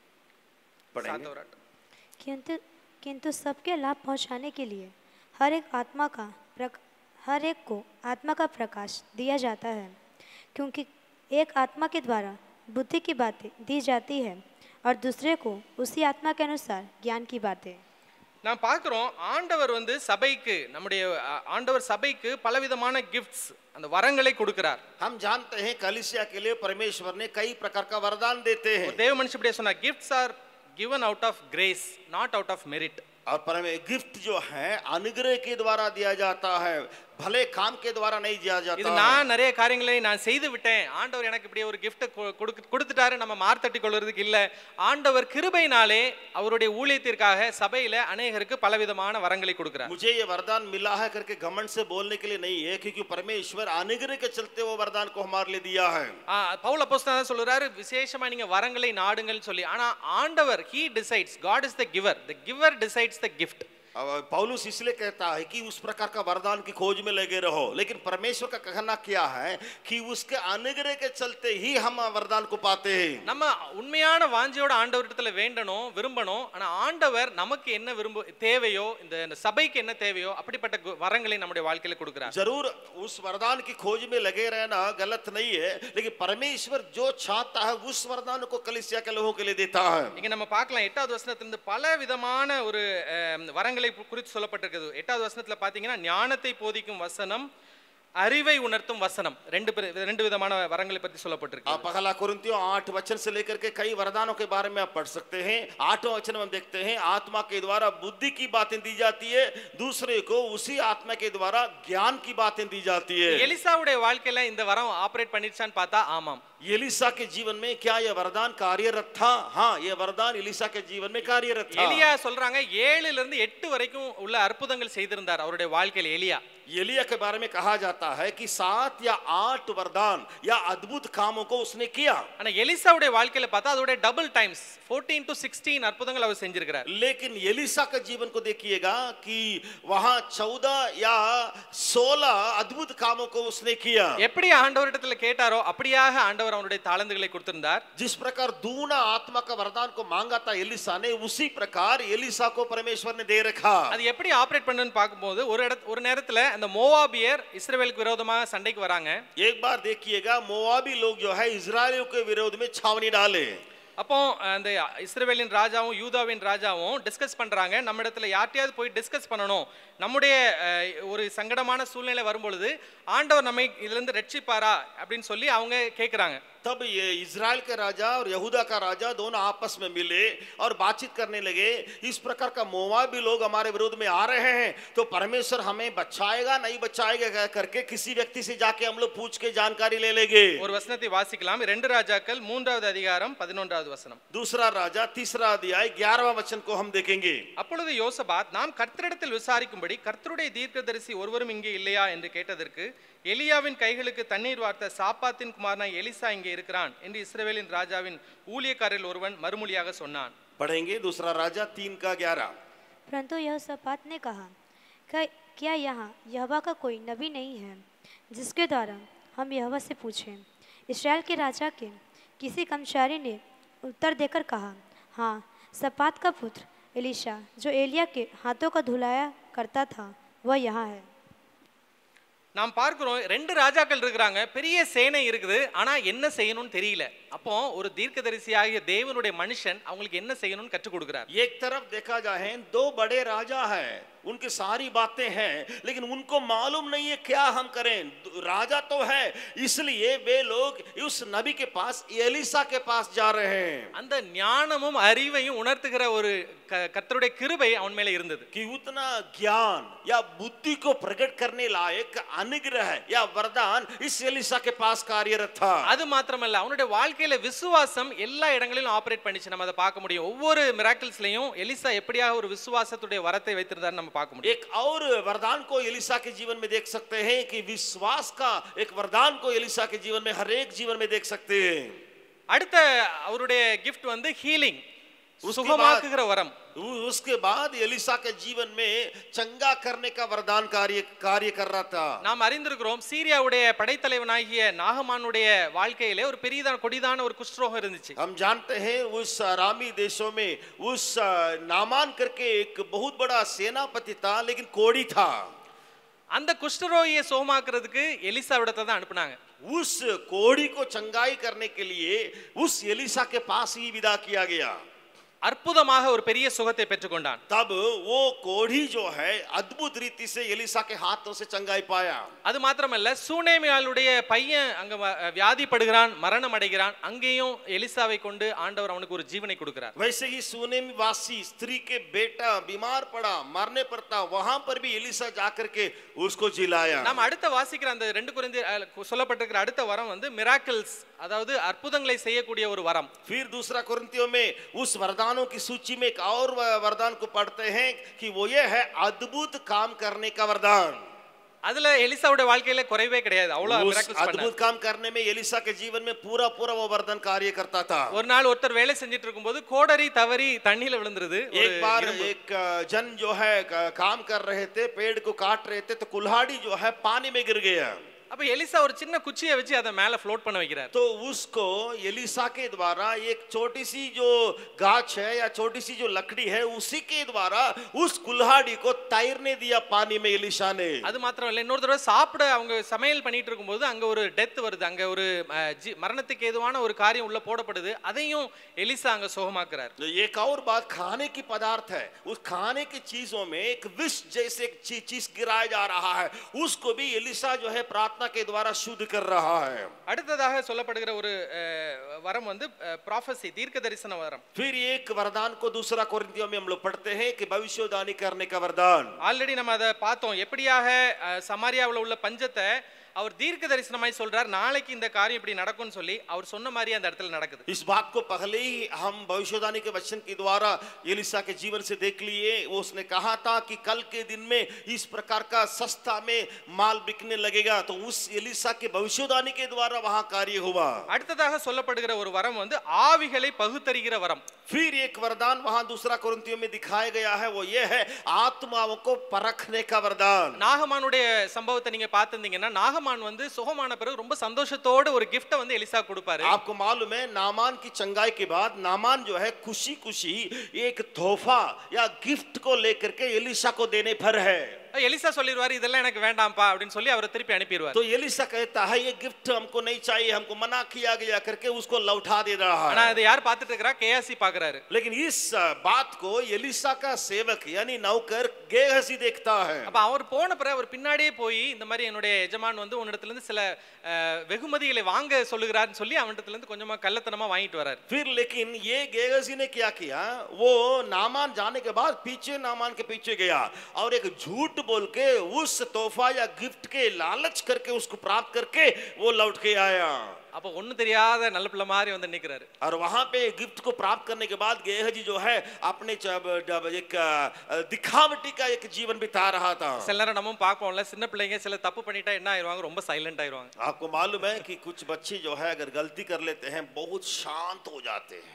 पढ़ेंगे சாத்தவராட்டம். किंतु किंतु सबके लाभ पहुंचाने के लिए हर एक आत्मा का प्रक, हर एक को आत्मा का प्रकाश दिया जाता है क्योंकि एक आत्मा के द्वारा बुद्धि की बातें दी जाती है और दूसरे को उसी आत्मा के अनुसार ज्ञान की बातें நாம் பார்க்கிறோம் ஆண்டவர் வந்து சபைக்கு நம்முடைய அ, ஆண்டவர் சபைக்கு பலவிதமான கிஃப்ட்ஸ் அந்த வரங்களை கொடுக்கிறார் हम जानते हैं कलिसिया के लिए परमेश्वर ने कई प्रकार का वरदान देते हैं ஒரு தேவ மனுஷன் இப்படியே சொன்னா gifts are given out of grace not out of merit और परमे गिफ्ट जो है अनुग्रह के द्वारा दिया जाता है भले काम के द्वारा नहीं दिया இது जाता है நான் நிறைய காரியங்களை நான் செய்து விட்டேன் ஆண்டவர் எனக்கு இப்படி ஒரு gift கொடுத்துட்டாரு நம்ம மார்த்தட்டி கொள்வதற்கு இல்ல ஆண்டவர் கிருபையினாலே அவருடைய ஊழியத்திற்காக சபையில அநேகருக்கு பலவிதமான வரங்களை கொடுக்கிறார் मुझे ये वरदान मिला है करके घमंड से बोलने के लिए नहीं है क्योंकि परमेश्वर अनुग्रह के चलते वो वरदान को हमारे लिए दिया है ஆ, பவுல் அப்போஸ்தலன் தான் சொல்றாரு விசேஷமா நீங்க வரங்களை நாடுங்கள்னு சொல்லி ஆனா ஆண்டவர் he decides God is the giver the giver decides the gift अब पौलुस इसलिए कहता है कि उस प्रकार का वरदान की खोज में लगे रहो लेकिन परमेश्वर का कहना क्या है कि उसके अनुग्रह के चलते ही हम वरदान को पाते हैं நம்ம உண்மையான வாஞ்சியோட ஆண்டவரிடத்துல வேண்டணும் விரும்பணும் ஆனா ஆண்டவர் நமக்கு என்ன விரும்ப தேவையோ இந்த இந்த சபைக்கு என்ன தேவையோ அப்படிப்பட்ட கு- வரங்களை நம்முடைய வாழ்க்கையில கொடுக்கிறார் जरूर उस वरदान की खोज में लगे रहना गलत नहीं है लेकिन परमेश्वर जो चाहता है उस वरदान को कलिसिया के लोगों के लिए देता है இங்க நம்ம பார்க்கலாம் எட்டாவது வசனத்திலிருந்து பல விதமான ஒரு அஹ், வரங்களை கு- குறித்து சொல்லப்பட்டிருக்குது எட்டாவது வசனத்துல பாத்தீங்கன்னா ஞானத்தை போதிக்கும் வசனம் அறிவை உணர்த்தும் வசனம் ரெண்டு பேர் ரெண்டு விதமான வரங்களை பற்றி சொல்லப்பட்டிருக்கு आप पहला कुरिन्थियों आठ वचन से लेकर के कई वरदानों के बारे में आप पढ़ सकते हैं आठवां वचन में हम देखते हैं आत्मा के द्वारा बुद्धि की बातें दी जाती है दूसरे को उसी आत्मा के द्वारा ज्ञान की बातें दी जाती है எலிசாவுடைய வாழ்க்கையில இந்த வரம் ஆபரேட் பண்ணிருச்சான்னு பார்த்தா ஆமாம் एलिसा के जीवन में क्या यह वरदान कार्यरत था हाँ यह वरदान एलिसा के जीवन में कार्यरत था எலியா சொல்றாங்க ஏழுல இருந்து எட்டு வரைக்கும் உள்ள அற்புதங்கள் செய்திருந்தார் அவருடைய வாழ்க்கையில எலியா एलिया के बारे में कहा जाता है कि सात या आठ वरदान या अद्भुत कामों को उसने किया ஆனா எலிசாவுடைய வாழ்க்கையில பார்த்தா அதோட டபுள் டைம்ஸ் 14 டு சிக்ஸ்டீன் அற்புதங்கள் அவர் செஞ்சிருக்கிறார் लेकिन एलिसा के जीवन को देखिएगा कि वहां चौदह या सोलह अद्भुत कामों को उसने किया எப்படி ஆண்டவரிடத்துல கேட்டாரோ அப்படியாக ஆண்டவர் அவனுடைய தாளந்துகளை கொடுத்திருந்தார் जिस प्रकार दूना आत्मा का वरदान को मांगा था एलिसा ने उसी प्रकार एलिसा को परमेश्वर ने दे रखा அது எப்படி ஆபரேட் பண்ணுன்னு பார்க்கும்போது ஒரு இட ஒரு நேரத்துல அந்த மோவாபியர் இஸ்ரவேலுக்கு விரோதமாக சண்டைக்கு வராங்க एक बार देखिएगा मोआबी लोग जो है इजरायलियों के विरोध में छावनी डाले அப்போ அந்த இஸ்ரவேலின் ராஜாவும் யூதாவின் ராஜாவும் டிஸ்கஸ் பண்றாங்க நம்ம இடத்துல யார்ட்டையாவது போய் டிஸ்கஸ் பண்ணணும் நம்முடைய அஹ், ஒரு சங்கடமான சூழ்நிலை வரும்பொழுது ஆண்டவர் நம்மை இதுல இருந்து ரட்சிப்பாரா அப்படின்னு சொல்லி அவங்க கேட்குறாங்க तब ये इज़राइल के राजा और यहूदा का राजा दोनों आपस में मिले और बातचीत करने लगे इस प्रकार का मोवाबी लोग हमारे विरोध में आ रहे हैं तो परमेश्वर हमें बचाएगा नहीं बचाएगा कह करके किसी व्यक्ति से जाके हम लोग पूछ के जानकारी ले लेंगे ஒரு வசனத்தை வாசிக்கலாம் ரெண்டு ராஜாக்கள் மூன்றாவது அதிகாரம் பதினொன்றாவது வசனம் दूसरा राजा तीसरा अध्याय ग्यारहवा वचन को हम देखेंगे அப்பொழுது யோசபாத் நாம் கர்த்தரிடத்தில் விசாரிக்கும்படி கர்த்தருடைய தீர்க்கதரிசி ஒருவரும் இங்கே இல்லையா என்று கேட்டதற்கு எலியாவின் கைகளுக்கு தண்ணீர் வார்த்த சாப்பாத்தின் குமாரனாய் எலிசா இங்கே இருக்கிறான் என்று இஸ்ரவேலின் ராஜாவின் ஊழியக்காரில் ஒருவன் மறுமொழியாக சொன்னான் पढ़ेंगे दूसरा राजा तीन का ग्यारह परंतु यह सपात ने कहा "क्या क्या यहाँ यहवा का कोई नबी नहीं है जिसके द्वारा हम यहवा से पूछें इसराइल के राजा के किसी कर्मचारी ने उत्तर देकर कहा हाँ सपात का पुत्र एलिशा जो एलिया के हाथों का धुलाया करता था वह यहाँ है நாம் பார்க்கிறோம் ரெண்டு ராஜாக்கள் இருக்கிறாங்க பெரிய சேனை இருக்குது ஆனா என்ன செய்யணும்னு தெரியல அப்போ ஒரு தீர்க்கதரிசியாகிய தேவனுடைய மனுஷன் அவங்களுக்கு என்ன செய்யணும்னு கற்றுக் கொடுக்கிறார் एक तरफ देखा जाए दो बड़े राजा हैं उनकी सारी बातें हैं लेकिन उनको मालूम नहीं है क्या हम करें राजा तो है इसलिए वे लोग उस नबी के पास एलिसा के पास जा रहे हैं அந்த ஞானமும் அறிவையும் உணர்த்துகிற ஒரு க- கர்த்தருடைய கிருபை அவன் மேல இருந்தது कि उतना ज्ञान या बुद्धि को प्रकट करने लायक अनुग्रह या वरदान इस एलिसा के पास कार्यरत था அது மாத்திரமல்ல அவனுடைய வாழ்க்கையில விசுவாசம் எல்லா இடங்களிலும் ஆபரேட் பண்ணிச்சு நம்ம அதை பார்க்க முடியும் ஒவ்வொரு மிராக்கிள்ஸ்லயும் எலிசா எப்படியாக ஒரு விசுவாசத்துடைய வரத்தை வைத்திருந்தாருன்னு நம்ம பார்க்க முடியும் एक और वरदान को एलिसा के जीवन में देख सकते हैं कि विश्वास का एक वरदान को एलिसा के जीवन में हर एक जीवन में देख सकते हैं அடுத்த அவருடைய கிஃப்ட் வந்து ஹீலிங் उसके சுகமாக்குகிற வரம் उ- उसके बाद एलिसा के जीवन में चंगा करने का वरदान कार्य कार्य कर रहा था நாம் அறிந்திருக்கிறோம் சீரியாவுடைய படைத்தலைவனாகிய நாகமானுடைய வாழ்க்கையிலே ஒரு பெரியதான கொடிதான ஒரு குஷ்டரோகம் இருந்துச்சு हम जानते हैं उस अरामी देशों में उस अ, नामान करके एक बहुत बड़ा सेनापति था लेकिन कोड़ी था அந்த குஷ்டரோகியை சுகமாக்குறதுக்கு எலிசாவிடத்தை தான் அனுப்புனாங்க उस कोड़ी को चंगाई करने के लिए उस एलिसा के पास ही विदा किया गया அற்புதமாக ஒரு பெரிய சுகத்தை பெற்றுக்கொண்டான் तब वो कोढ़ी जो है अद्भुत रीति से एलिसा के हाथों से चंगाई पाया அது மாத்திரமல்ல சூனேமியாளுடைய பையன் அங்க வ- வியாதிப்படுகிறான் மரணம் அடைகிறான் அங்கேயும் எலிசாவை கொண்டு ஆண்டவர் அவனுக்கு ஒரு ஜீவனை கொடுக்கிறார் वैसे ही सुनेम वासी स्त्री के बेटा बीमार पड़ा मरने पर था वहां पर भी एलिसा जाकर के उसको जिलाया நாம் அடுத்த வாசிக்கிற அந்த ரெண்டு குறைந்த சொல்லப்பட்டிருக்கிற அடுத்த வரம் வந்து மிராக்கிள்ஸ் அதாவது அற்புதங்களை செய்யக்கூடிய ஒரு வரம் फिर दूसरा कुरिन्थियों में उस वरदानों की सूची में एक और व- वरदान को पढ़ते हैं कि वो ये है अद्भुत काम करने का वरदान அதுல எலிசாவுடைய வாழ்க்கையில குறைவே கிடையாது அவ்வளவு उस miracles பண்ணார். अद्भुत काम करने में एलिसा के जीवन में पूरा पूरा वो वरदान कार्य करता था ஒரு நாள் ஒருத்தர் வேலை செஞ்சுட்டு இருக்கும்போது கோடரி தவறி தண்ணியில விழுந்துருது ஒரு एक बार இரும்பு. एक अ, जन जो है क- काम कर रहे थे पेड़ को काट रहे थे तो कुल्हाड़ी जो है पानी में गिर गया அப்ப எலிசா ஒரு சின்ன குச்சியை வச்சு அதை மேல ஃப்ளோட் பண்ண வைக்கிறார் तो उसको एलिसा के द्वारा एक छोटी सी जो गाछ है या छोटी सी जो लकड़ी है उसी के द्वारा उस कुल्हाड़ी को तैरने दिया पानी में एलिसा ने அது மாத்திரம் இல்லை இன்னொரு தடவை சாப்பிட அவங்க சமையல் பண்ணிட்டு இருக்கும்போது அங்க ஒரு டெத் வருது அங்க ஒரு அஹ், ஜி- மரணத்துக்கு ஏதுவான ஒரு காரியம் உள்ள போடப்படுது அதையும் எலிசா அங்க சுகமாக்குறார் तो एक और बात खाने की पदार्थ है उस खाने की चीजों में एक विष जैसे एक ची, चीज गिराया जा रहा है उसको भी एलिसा जो है प्रार्थना के द्वारा शुद्ध कर रहा है அடுத்ததாக சொல்லப்படுகிற ஒரு அஹ், வரம் வந்து ப்ராஃபஸி தீர்க்க தரிசன வரம் फिर एक वरदान को दूसरा कोरिन्थियों में हम लोग पढ़ते हैं कि भविष्यवाणी करने का वरदान ஆல்ரெடி நம்ம அதை பார்த்தோம் எப்படியாக அஹ், சமாரியாவுல உள்ள பஞ்சத்தை அவர் தீர்க்க தரிசனமாய் சொல்றார் நாளைக்கு இந்த காரியம் இப்படி நடக்கும்னு சொல்லி அவர் சொன்ன மாதிரி அந்த இடத்துல நடக்குது इस बात को पहले ही हम भविष्यवाणी के वचन के द्वारा एलिसा के जीवन से देख लिए वो उसने कहा था कि कल के दिन में इस प्रकार का सस्ता में माल बिकने लगेगा तो उस एलिसा के भविष्यवाणी के द्वारा वहां कार्य हुआ அடுத்ததாக சொல்லப்படுகிற ஒரு வரம் வந்து ஆவிகளை பகுத்தறிகிற வரம் फिर एक वरदान वहां दूसरा कुरिन्थियों में दिखाया गया है वो ये है आत्माओं को परखने का वरदान நாகமானுடைய சம்பவத்தை நீங்க பார்த்திருந்தீங்கன்னா நாகமான் வந்து சுகமான பிறகு ரொம்ப சந்தோஷத்தோட ஒரு கிஃப்ட்டை வந்து எலிசா கொடுப்பாரு आपको मालूम है नामान की चंगाई के बाद नामान जो है खुशी खुशी एक तोहफा या गिफ्ट को लेकर के एलिसा को देने पर है எலிசா சொல்லிடுவாரு இதெல்லாம் எனக்கு வேண்டாம்ப்பா அப்படின்னு சொல்லி அவரை திருப்பி அனுப்பிடுவார் तो एलिसा कहता है ये गिफ्ट हमको नहीं चाहिए हमको मना किया गया करके उसको लौटा दे रहा ஆனா है அதை யார் பார்த்துட்டு இருக்கிறா கேஆசி பாக்குறாரு लेकिन इस अ, बात को एलिसा का सेवक यानी नौकर गेहसी देखता है அப்ப அவர் போன பிறகு அவர் பின்னாடியே போய் இந்த மாதிரி என்னுடைய எஜமான் வந்து உன்னிடத்துல இருந்து சில அஹ், வெகுமதிகளை வாங்க சொல்லுகிறாருன்னு சொல்லி அவனிடத்துல இருந்து கொஞ்சமா கள்ளத்தனமா வாங்கிட்டு வராரு फिर लेकिन ये गेहसी ने क्या किया वो नामान जाने के बाद पीछे नामान के पीछे गया और एक झूठ बोल के उस तोहफा या गिफ्ट के लालच करके उसको प्राप्त करके वो लौट के आया அப்ப ஒண்ணு தெரியாத நல்ல பிள்ளை மாதிரி வந்து நிக்கிறாரு और वहां पे गिफ्ट को प्राप्त करने के बाद गेहजी जो है अपने जब जब एक अ, दिखावटी का एक जीवन बिता रहा था சில நேரம் நம்ம பார்ப்போம்ல சின்ன பிள்ளைங்க சில தப்பு பண்ணிட்டா என்ன ஆயிருவாங்க ரொம்ப சைலண்ட் ஆயிருவாங்க आपको मालूम है कि कुछ बच्चे जो है अगर गलती कर लेते हैं बहुत शांत हो जाते हैं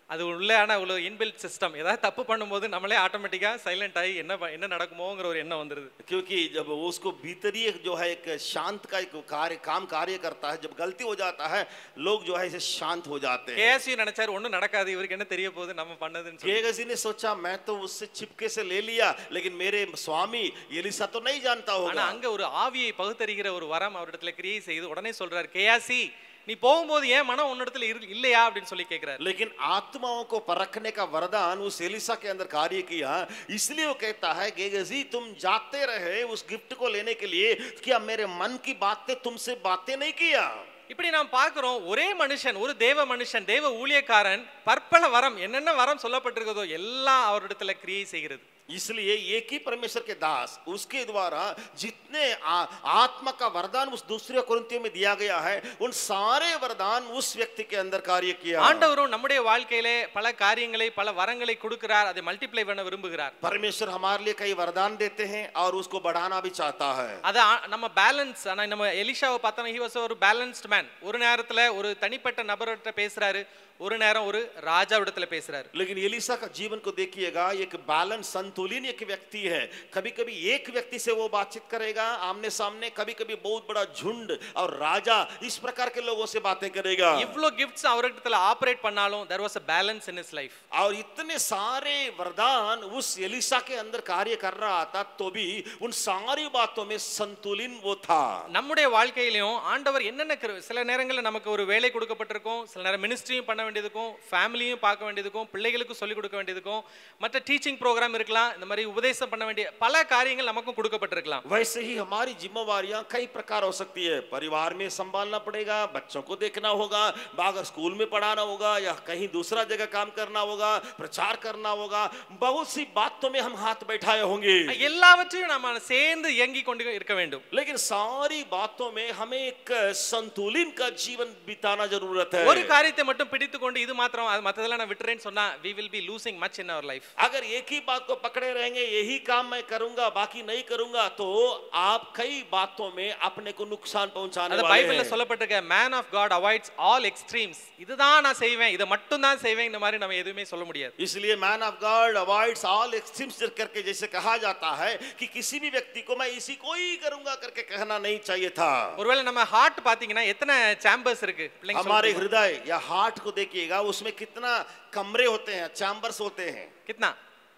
அது உள்ள ஆனா இவ்வளோ இன்பில்ட் சிஸ்டம் ஏதாவது தப்பு பண்ணும்போது நம்மளே ஆட்டோமேட்டிக்கா சைலண்ட் ஆகி என்ன ப- என்ன நடக்குமோங்கிற ஒரு எண்ணம் வந்துருது क्योंकि जब वो उसको भीतरी एक जो है एक शांत का एक कार्य काम कार्य करता है जब गलती हो जाता है लोग जो है इसे शांत हो जाते हैं கேஎஸ்யூ நினைச்சாரு ஒண்ணும் நடக்காது இவருக்கு என்ன தெரிய போகுது நம்ம பண்ணதுன்னு சொல்லி केगसी ने सोचा मैं तो उससे चिपके से ले लिया लेकिन मेरे स्वामी एलिसा तो नहीं जानता ஆனா होगा அங்க ஒரு ஆவியை பகுத்தறிகிற ஒரு வரம் அவரிடத்துல கிரியை செய்து உடனே சொல்றாரு கேயாசி நீ போகும்போது ஏன் மனம் உன்னிடத்துல இரு- இல்லையா அப்படின்னு சொல்லி கேட்கிறாரு लेकिन आत्माओं को परखने का वरदान उस एलिसा के अंदर कार्य किया इसलिए वो कहता है गेगजी तुम जाते रहे उस गिफ्ट को लेने के लिए क्या मेरे मन की बातें तुमसे बातें नहीं किया இப்படி நாம் பார்க்கிறோம் ஒரே மனுஷன் ஒரு தேவ மனுஷன் தேவ ஊழியக்காரன் பற்பல வரம் என்னென்ன வரம் சொல்லப்பட்டிருக்கிறதோ எல்லாம் அவரிடத்துல கிரியை செய்கிறது इसलिए एक ही परमेश्वर के दास उसके द्वारा जितने आ, आत्मा का वरदान उस दूसरे कुरिन्थियों में दिया गया है उन सारे वरदान उस व्यक्ति के अंदर कार्य किया ஆண்டவரும் நம்முடைய வாழ்க்கையிலே பல காரியங்களை பல வரங்களை கொடுக்கிறார் அதை மல்டிப்ளை பண்ண விரும்புகிறார் परमेश्वर हमारे लिए कई वरदान देते हैं और उसको बढ़ाना भी चाहता है அதை ஆ- நம்ம பேலன்ஸ் ஆனா நம்ம எலிஷாவை பார்த்தோம்னா ஹி வாஸ் ஒரு பேலன்ஸ்ட் மேன் ஒரு நேரத்துல ஒரு தனிப்பட்ட நபர்கிட்ட பேசுறாரு ஒரு நேரம் ஒரு ராஜாவிடத்துல பேசுறாரு लेकिन एलिसा का जीवन को देखिएगा एक बैलेंस संतुलित एक व्यक्ति है कभी कभी एक व्यक्ति से वो बातचीत करेगा आमने सामने कभी कभी बहुत बड़ा झुंड और राजा इस प्रकार के लोगों से बातें करेगा இவ்ளோ கிஃப்ட்ஸ் அவரிடத்துல ஆபரேட் பண்ணாலும் there was a balance in his life और इतने सारे वरदान उस एलिसा के अंदर कार्य कर रहा था तो भी उन सारी बातों में संतुलित वो था நம்முடைய வாழ்க்கையிலையும் ஆண்டவர் என்னென்ன கிரு- சில நேரங்களில் நமக்கு ஒரு வேலை கொடுக்கப்பட்டிருக்கும் சில நேரம் மினிஸ்ட்ரியும் பண்ண வேண்டியதுக்கும் ஃபேமிலியும் பார்க்க வேண்டியதுக்கும் பிள்ளைகளுக்கும் சொல்லிக் கொடுக்க வேண்டியதுக்கும் மற்ற டீச்சிங் ப்ரோக்ராம் இருக்கலாம் இந்த மாதிரி உபதேசம் பண்ண வேண்டிய பல காரியங்கள் நமக்கும் கொடுக்கப்பட்டிருக்கலாம் वैसे ही हमारी जिम्मेवारियां कई प्रकार हो सकती है परिवार में संभालना पड़ेगा बच्चों को देखना होगा अगर स्कूल में पढ़ाना होगा या कहीं दूसरा जगह काम करना होगा प्रचार करना होगा बहुत सी बातों में हम हाथ बैठाए होंगे எல்லாவற்றையும் நம்ம சேர்ந்து இயங்கி கொண்டு இருக்க வேண்டும் लेकिन सारी बातों में हमें एक संतुलित का जीवन बिताना जरूरत है ஒரு காரியத்தை மட்டும் பிடித்து கொண்டு இது மாத்திரம் அது மற்றதெல்லாம் நான் விட்டுறேன்னு சொன்னா we will be losing much in our life अगर एक ही बात को पकड़े रहेंगे यही काम मैं करूंगा बाकी नहीं करूंगा तो आप कई बातों में अपने को नुकसान पहुंचाने அந்த वाले பைபிள்ல हैं சொல்லப்பட்டிருக்க man of God avoids all extremes இதுதான் நான் செய்வேன் இதை மட்டும் தான் செய்வேன் இந்த மாதிரி நம்ம எதுவுமே சொல்ல முடியாது इसलिए man of God avoids all extremes करके जैसे कहा जाता है कि किसी भी व्यक्ति को मैं इसी को ही करूंगा करके कहना नहीं चाहिए था ஒருவேளை நம்ம ஹார்ட் பாத்தீங்கன்னா எத்தனை சேம்பர்ஸ் இருக்கு பிள்ளைங்க சொல்ல हमारे முடியுமா? हृदय या हार्ट को देखिएगा उसमें कितना कमरे होते हैं चैम्बर्स होते हैं கித்னா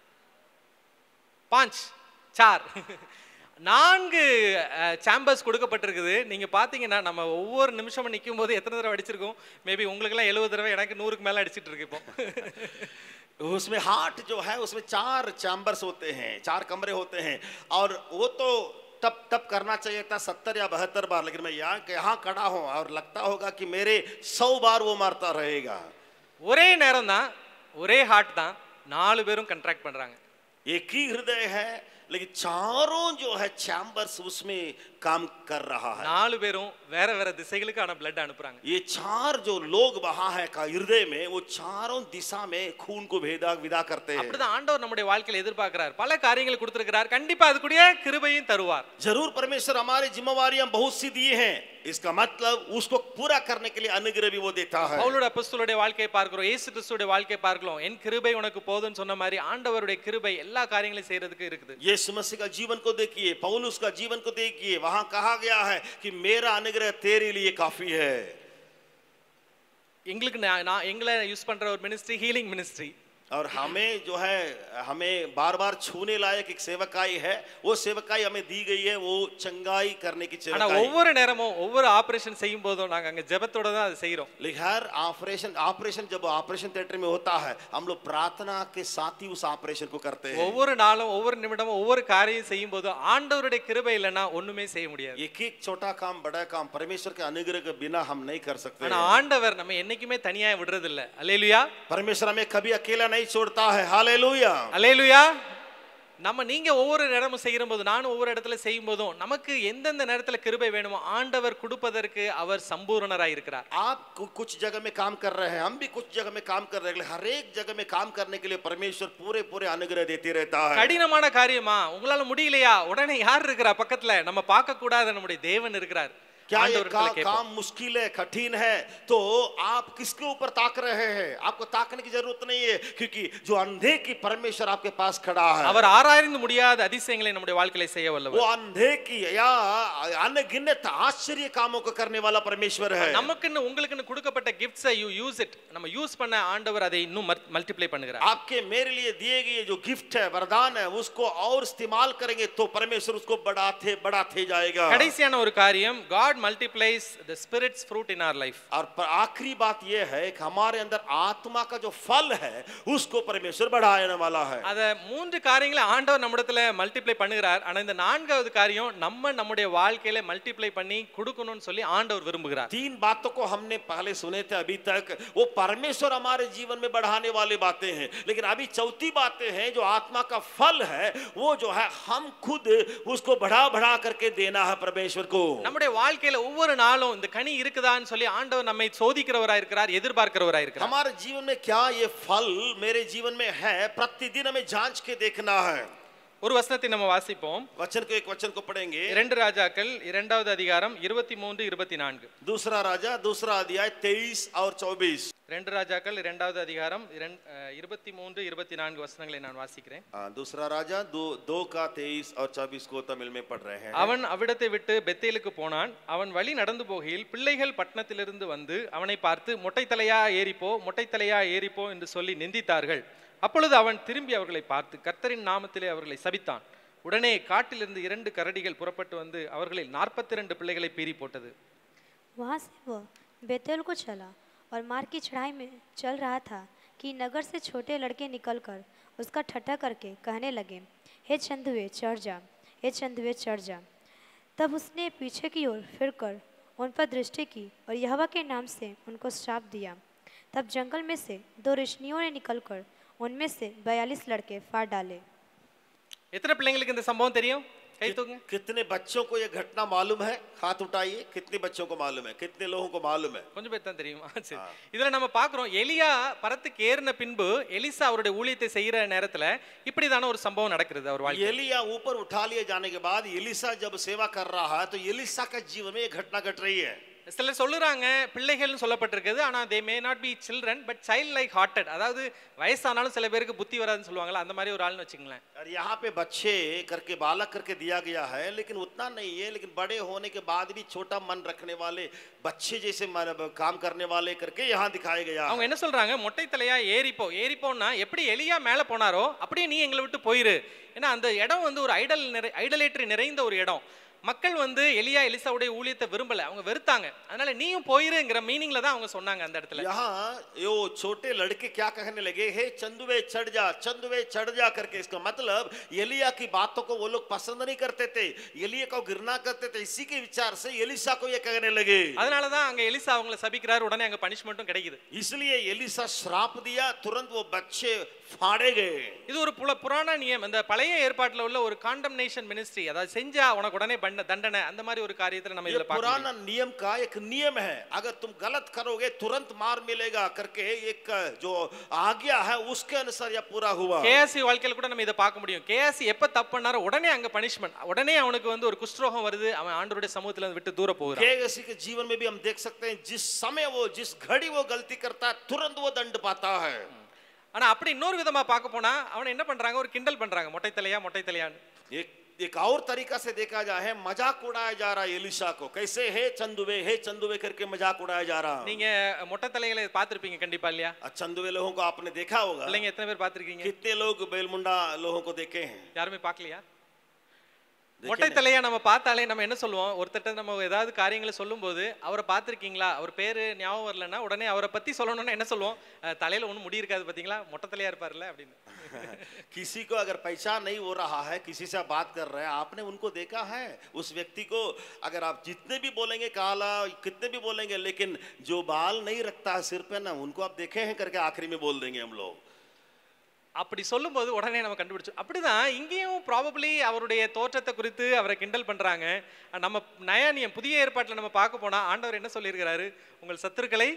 பாஞ்ச் சார் நான்கு சாம்பர்ஸ் கொடுக்கப்பட்டிருக்குது நீங்க பாத்தீங்கன்னா நம்ம ஒவ்வொரு நிமிஷமும் நிற்கும் போது எத்தனை தடவை அடிச்சிருக்கோம் மேபி உங்களுக்கெல்லாம் எழுபது தடவை எனக்கு நூறுக்கு மேல அடிச்சிட்டு இருக்கு இப்போ उसमें हार्ट जो है उसमें चार चैम्बर्स होते हैं चार कमरे होते हैं और वो तो तब तब करना चाहिए था सत्तर या बहत्तर बार लेकिन मैं यहाँ यहाँ खड़ा हूँ और लगता होगा कि मेरे सौ बार वो मारता रहेगा ஒரே நேரம் தான் ஒரே ஹார்ட் தான் நாலு பேரும் கண்ட்ராக்ட் பண்றாங்க एक ही हृदय है लेकिन चारों जो है चैम्बर्स उसमें काम कर रहा है நாலு பேரும் வேற வேற திசைகளுக்கான பிளட் அனுப்புறாங்க ये चार जो लोग वहां है का हृदय में वो चारों दिशा में खून को भेदा विदा करते हैं அப்படிதான் ஆண்டவர் நம்முடைய வாழ்க்கையில எதிர்பார்க்கிறார் பல காரியங்களை கொடுத்திருக்கிறார் கண்டிப்பா அதுக்குரிய கிருபையும் தருவார் जरूर परमेश्वर हमारी जिम्मेवारियां बहुत सी दिए हैं इसका मतलब उसको पूरा करने के लिए अनुग्रह भी वो देता है பவுலோட அப்போஸ்தலருடைய வாழ்க்கையை பார்க்கிறோம் இயேசு கிறிஸ்துவோட வாழ்க்கையை பார்க்கிறோம் என் கிருபை உனக்கு போதும்னு சொன்ன மாதிரி ஆண்டவருடைய கிருபை எல்லா காரியங்களையும் செய்யறதுக்கு இருக்குது यीशु मसीह का जीवन को देखिए पौलुस का जीवन को देखिए वहां कहा गया है कि मेरा अनुग्रह तेरे लिए काफी है எங்களுக்கு நான் நான் எங்களை யூஸ் பண்ற ஒரு மினிஸ்ட்ரி ஹீலிங் மினிஸ்ட்ரி और हमें जो है हमें बार बार छूने लायक एक सेवकाई है वो सेवकाई हमें दी गई है वो चंगाई करने की ஆனா सेवकाई ஒவ்வொரு நேரமும் ஒவ்வொரு ஆபரேஷன் செய்யும் போதும் நாங்க அங்க ஜெபத்தோட தான் அதை செய்றோம் लेकिन हर ऑपरेशन ऑपरेशन जब ऑपरेशन थिएटर में होता है हम लोग प्रार्थना के साथ ही उस ऑपरेशन को करते हैं ஒவ்வொரு நாளும் ஒவ்வொரு நிமிடமும் ஒவ்வொரு காரியம் செய்யும் போதும் ஆண்டவருடைய கிருபை இல்லைன்னா ஒண்ணுமே செய்ய முடியாது एक एक छोटा काम बड़ा काम परमेश्वर के अनुग्रह के बिना हम नहीं कर सकते ஆனா ஆண்டவர் நம்ம என்னைக்குமே தனியா விடுறது இல்ல அல்லேலுயா परमेश्वर हमें कभी अकेला नहीं छोड़ता है हालेलुया அல்லேலுயா நம்ம நீங்க ஒவ்வொரு இடமும் செய்யும் போது நானும் ஒவ்வொரு இடத்துல செய்யும் போதும் நமக்கு எந்தெந்த நேரத்துல கிருபை வேணுமோ ஆண்டவர் கொடுப்பதற்கு அவர் சம்பூரணராய் இருக்கிறார் आप कु- कुछ जगह में काम कर रहे हैं हम भी कुछ जगह में काम कर रहे हैं हर एक जगह में काम करने के लिए परमेश्वर पूरे पूरे अनुग्रह देते रहता है கடினமான காரியமா உங்களால முடியலையா உடனே யார் இருக்கிறா பக்கத்துல நம்ம பார்க்க கூடாத நம்முடைய தேவன் இருக்கிறார் क्या ये ஆண்டவரிடத்துல का, கேட்போம் काम मुश्किल है कठिन है तो आप किसके ऊपर ताक रहे हैं आपको ताकने की जरूरत नहीं है क्योंकि जो अंधे की परमेश्वर आपके पास खड़ा है அவர் ஆராய்ந்து முடியாத அதிசயங்களை நம்முடைய வாழ்க்கையில செய்ய वो வல்லவர் अंधे की या अनगिनत आश्चर्य कामों को करने वाला परमेश्वर है நமக்குன்னு உங்களுக்குன்னு கொடுக்கப்பட்ட கிஃப்ட்ஸை யூ யூஸ் இட் நம்ம யூஸ் பண்ண ஆண்டவர் அதை இன்னும் மல்டிப்ளை பண்ணுகிறார் आपके मेरे लिए दिए गए जो गिफ्ट है वरदान है उसको और इस्तेमाल करेंगे तो परमेश्वर उसको बढ़ाते बढ़ाते जाएगा கடைசியான ஒரு காரியம் God multiplies the spirit's fruit in our life और पर आखिरी बात यह है कि हमारे अंदर आत्मा का जो फल है उसको परमेश्वर बढ़ाने वाला है அத மூன்று காரியங்களை ஆண்டவர் நம்மிடத்துல மல்டிப்ளை பண்ணுகிறார் ஆனா இந்த நான்காவது காரியம் நம்ம நம்முடைய வாழ்க்கையில மல்டிப்ளை பண்ணி கொடுக்கணும்னு சொல்லி ஆண்டவர் விரும்புகிறார் तीन बातों को हमने पहले सुने थे अभी तक वो परमेश्वर हमारे जीवन में बढ़ाने वाली बातें हैं लेकिन अभी चौथी बातें हैं जो आत्मा का फल है वो जो है हम खुद उसको बढ़ा बढ़ा करके देना है परमेश्वर को நம்முடைய வாழ்க்கையில ஒவ்வொரு நாளும் இந்த கனி இருக்குதான்னு சொல்லி ஆண்டவர் நம்மை சோதிக்கிறவரா இருக்கிறார் எதிர்பார்க்கிறவரா இருக்கிறார் हमारे जीवन में क्या ये फल मेरे जीवन में है प्रतिदिन हमें जांच के देखना है ஒரு வசனத்தை நம்ம வாசிப்போம் वचन को एक वचन को पढ़ेंगे இரண்டு ராஜாக்கள் இரண்டாவது அதிகாரம் இருபத்தி மூன்று இருபத்தி நான்கு दूसरा राजा दूसरा अध्याय तेईस और चौबीस ரெண்டு ராஜாக்கள் இரண்டாவது அதிகாரம் இரண்- அஹ், இருபத்தி மூன்று இருபத்தி நான்கு வசனங்களை நான் வாசிக்கிறேன் दूसरा राजा दो दो का तेईस और चौबीस को तमिल में पढ़ रहे हैं அவன் அவ்விடத்தை விட்டு பெத்தேலுக்கு போனான் அவன் வழி நடந்து போகையில் பிள்ளைகள் பட்டணத்திலிருந்து வந்து அவனை பார்த்து மொட்டை தலையா ஏறிப்போ மொட்டை தலையா ஏறிப்போ என்று சொல்லி நிந்தித்தார்கள் அப்பொழுது அவன் திரும்பி அவர்களை பார்த்து கர்த்தரின் நாமத்திலே அவர்களை சபித்தான் உடனே காட்டிலிருந்து இரண்டு கரடிகள் புறப்பட்டு வந்து அவர்களில் நாற்பத்தி ரெண்டு பிள்ளைகளை பீறி போட்டது वहाँ से वह बेतेल को चला और मार्ग की चढ़ाई में चल रहा था कि नगर से छोटे लड़के निकलकर उसका ठट्ठा करके कहने लगे हे चंदुए चढ़ जा हे चंदुए चढ़ जा तब उसने पीछे की ओर फिरकर उन पर दृष्टि की और यहवा के नाम से उनको श्राप दिया तब जंगल में से दो ऋषियों ने निकलकर उनमें से बयालीस लड़के फाड़ डाले எத்தனை பிள்ளைங்களுக்கு இந்த சம்பவம் தெரியும் கை தூக்குங்க कितने बच्चों को ये घटना मालूम है हाथ उठाइए कितने बच्चों को मालूम है कितने लोगों को मालूम है கொஞ்சம் பேர் தான் தெரியுமா சரி இதுல நம்ம பாக்குறோம் எலியா பரத்துக்கு ஏறின பின்பு எலிசா அவருடைய ஊழியத்தை செய்யற நேரத்துல இப்படிதான ஒரு சம்பவம் நடக்கிறது அவர் வாழ்க்கை एलिया ऊपर उठा लिए जाने के बाद एलिसा जब सेवा कर रहा है तो एलिसा का जीवन में ये घटना घट रही है சிலர் சொல்லுறாங்க பிள்ளைகள்னு சொல்லப்பட்டிருக்குது ஆனா they may not be children but child like hearted அதாவது வயசானாலும் சில பேருக்கு புத்தி வராதுன்னு சொல்லுவாங்கல்ல அந்த மாதிரி ஒரு ஆள்னு வச்சுங்களேன் और यहाँ पे बच्चे करके बालक करके दिया गया है लेकिन उतना नहीं है लेकिन बड़े होने के बाद भी छोटा मन रखने वाले बच्चे जैसे मन- काम करने वाले करके यहाँ दिखाया गया है அவங்க என்ன சொல்றாங்க மொட்டை தலையா ஏறிப்போ ஏறிப்போன்னா எப்படி எலியா மேல போனாரோ அப்படியே நீ எங்களை விட்டு போயிரு ஏன்னா அந்த இடம் வந்து ஒரு ஐடல் நிறை ஐடலேட்டரி நிறைந்த ஒரு இடம் மக்கள் வந்து எலியா எலிசாவுடைய ஊழியத்தை விரும்பல அவங்க வெறுத்தாங்க அதனால நீயும் போயிருங்கிற மீனிங்ல தான் அவங்க சொன்னாங்க அந்த இடத்துல यहाँ यो छोटे लड़के क्या कहने लगे हे चंदुवे चढ़ जा चंदुवे चढ़ जा करके इसका मतलब एलिया की बातों को वो लोग पसंद नहीं करते थे एलिया को गिरना करते थे इसी के विचार से एलिसा को ये कहने लगे அதனால தான் அங்க எலிசா அவங்கள சபிக்கிறார் உடனே அங்க பனிஷ்மெண்ட்டும் கிடைக்குது इसलिए एलिसा श्राप दिया तुरंत वो बच्चे फाड़े गए இது ஒரு புல புராண நியம் இந்த பழைய ஏற்பாட்டுல உள்ள ஒரு காண்டம்னேஷன் மினிஸ்ட்ரி அதாவது செஞ்சா உனக்கு உடனே பண்ண தண்டனை அந்த மாதிரி ஒரு காரியத்துல நம்ம ये இதுல பார்க்கலாம் पुराना नियम का एक नियम है अगर तुम गलत करोगे तुरंत मार मिलेगा करके एक जो आज्ञा है उसके अनुसार यह पूरा हुआ கேஎஸ்சி வாழ்க்கையில கூட நம்ம இதை பார்க்க முடியும் கேஎஸ்சி எப்ப தப்பு பண்ணாரோ உடனே அங்க பனிஷ்மெண்ட் உடனே அவனுக்கு வந்து ஒரு குஷ்டரோகம் வருது அவன் ஆண்டவருடைய சமூகத்துல இருந்து விட்டு தூர போகிறான் केएससी के जीवन में भी हम देख सकते हैं जिस समय वो जिस घड़ी वो गलती करता है तुरंत वो दंड पाता है ஆனா அப்படி இன்னொரு விதமா பார்க்க போனா அவனை என்ன பண்றாங்க ஒரு கிண்டல் பண்றாங்க மொட்டை தலையா மொட்டை தலையான்னு एक एक और तरीका से देखा जाए है मजाक उड़ाया जा रहा है एलिशा को कैसे है चंदुवे हे चंदुवे करके मजाक उड़ाया जा रहा है நீங்க மொட்டை தலைகளை பார்த்திருப்பீங்க கண்டிப்பா இல்லையா और चंदुवे लोगों को आपने देखा होगा பிள்ளைங்க எத்தனை பேர் பார்த்திருக்கீங்க कितने लोग बेलमुंडा लोगों को देखे हैं யாருமே பார்க்கலையா மொட்டை தலையா நம்ம பார்த்தாலே நம்ம என்ன சொல்லுவோம் ஒருத்தட்ட நம்ம ஏதாவது காரியங்களை சொல்லும்போது அவரை பார்த்திருக்கீங்களா அவர் பேரு ஞாபகம் வரலன்னா உடனே அவரை பத்தி சொல்லணும்னா என்ன சொல்லுவோம் அஹ், தலையில ஒன்றும் முடி இருக்காது பாத்தீங்களா மொட்டை தலையா இருப்பார்ல அப்படின்னு किसी को अगर पहचान नहीं हो रहा है किसी से आप बात कर रहे हैं आपने उनको देखा है उस व्यक्ति को अगर आप जितने भी बोलेंगे काला कितने भी बोलेंगे लेकिन जो बाल नहीं रखता है सिर पे ना उनको आप देखे हैं करके आखिरी में बोल देंगे हम लोग அப்படி சொல்லும்போது உடனே நம்ம கண்டுபிடிச்சோம் அப்படிதான் இங்கேயும் ப்ராபப்ளி அவருடைய தோற்றத்தை குறித்து அவரை கிண்டல் பண்றாங்க நம்ம நயானியம் புதிய ஏற்பாட்டில் நம்ம பார்க்க போனா ஆண்டவர் என்ன சொல்லியிருக்கிறாரு உங்கள் சத்துருக்களை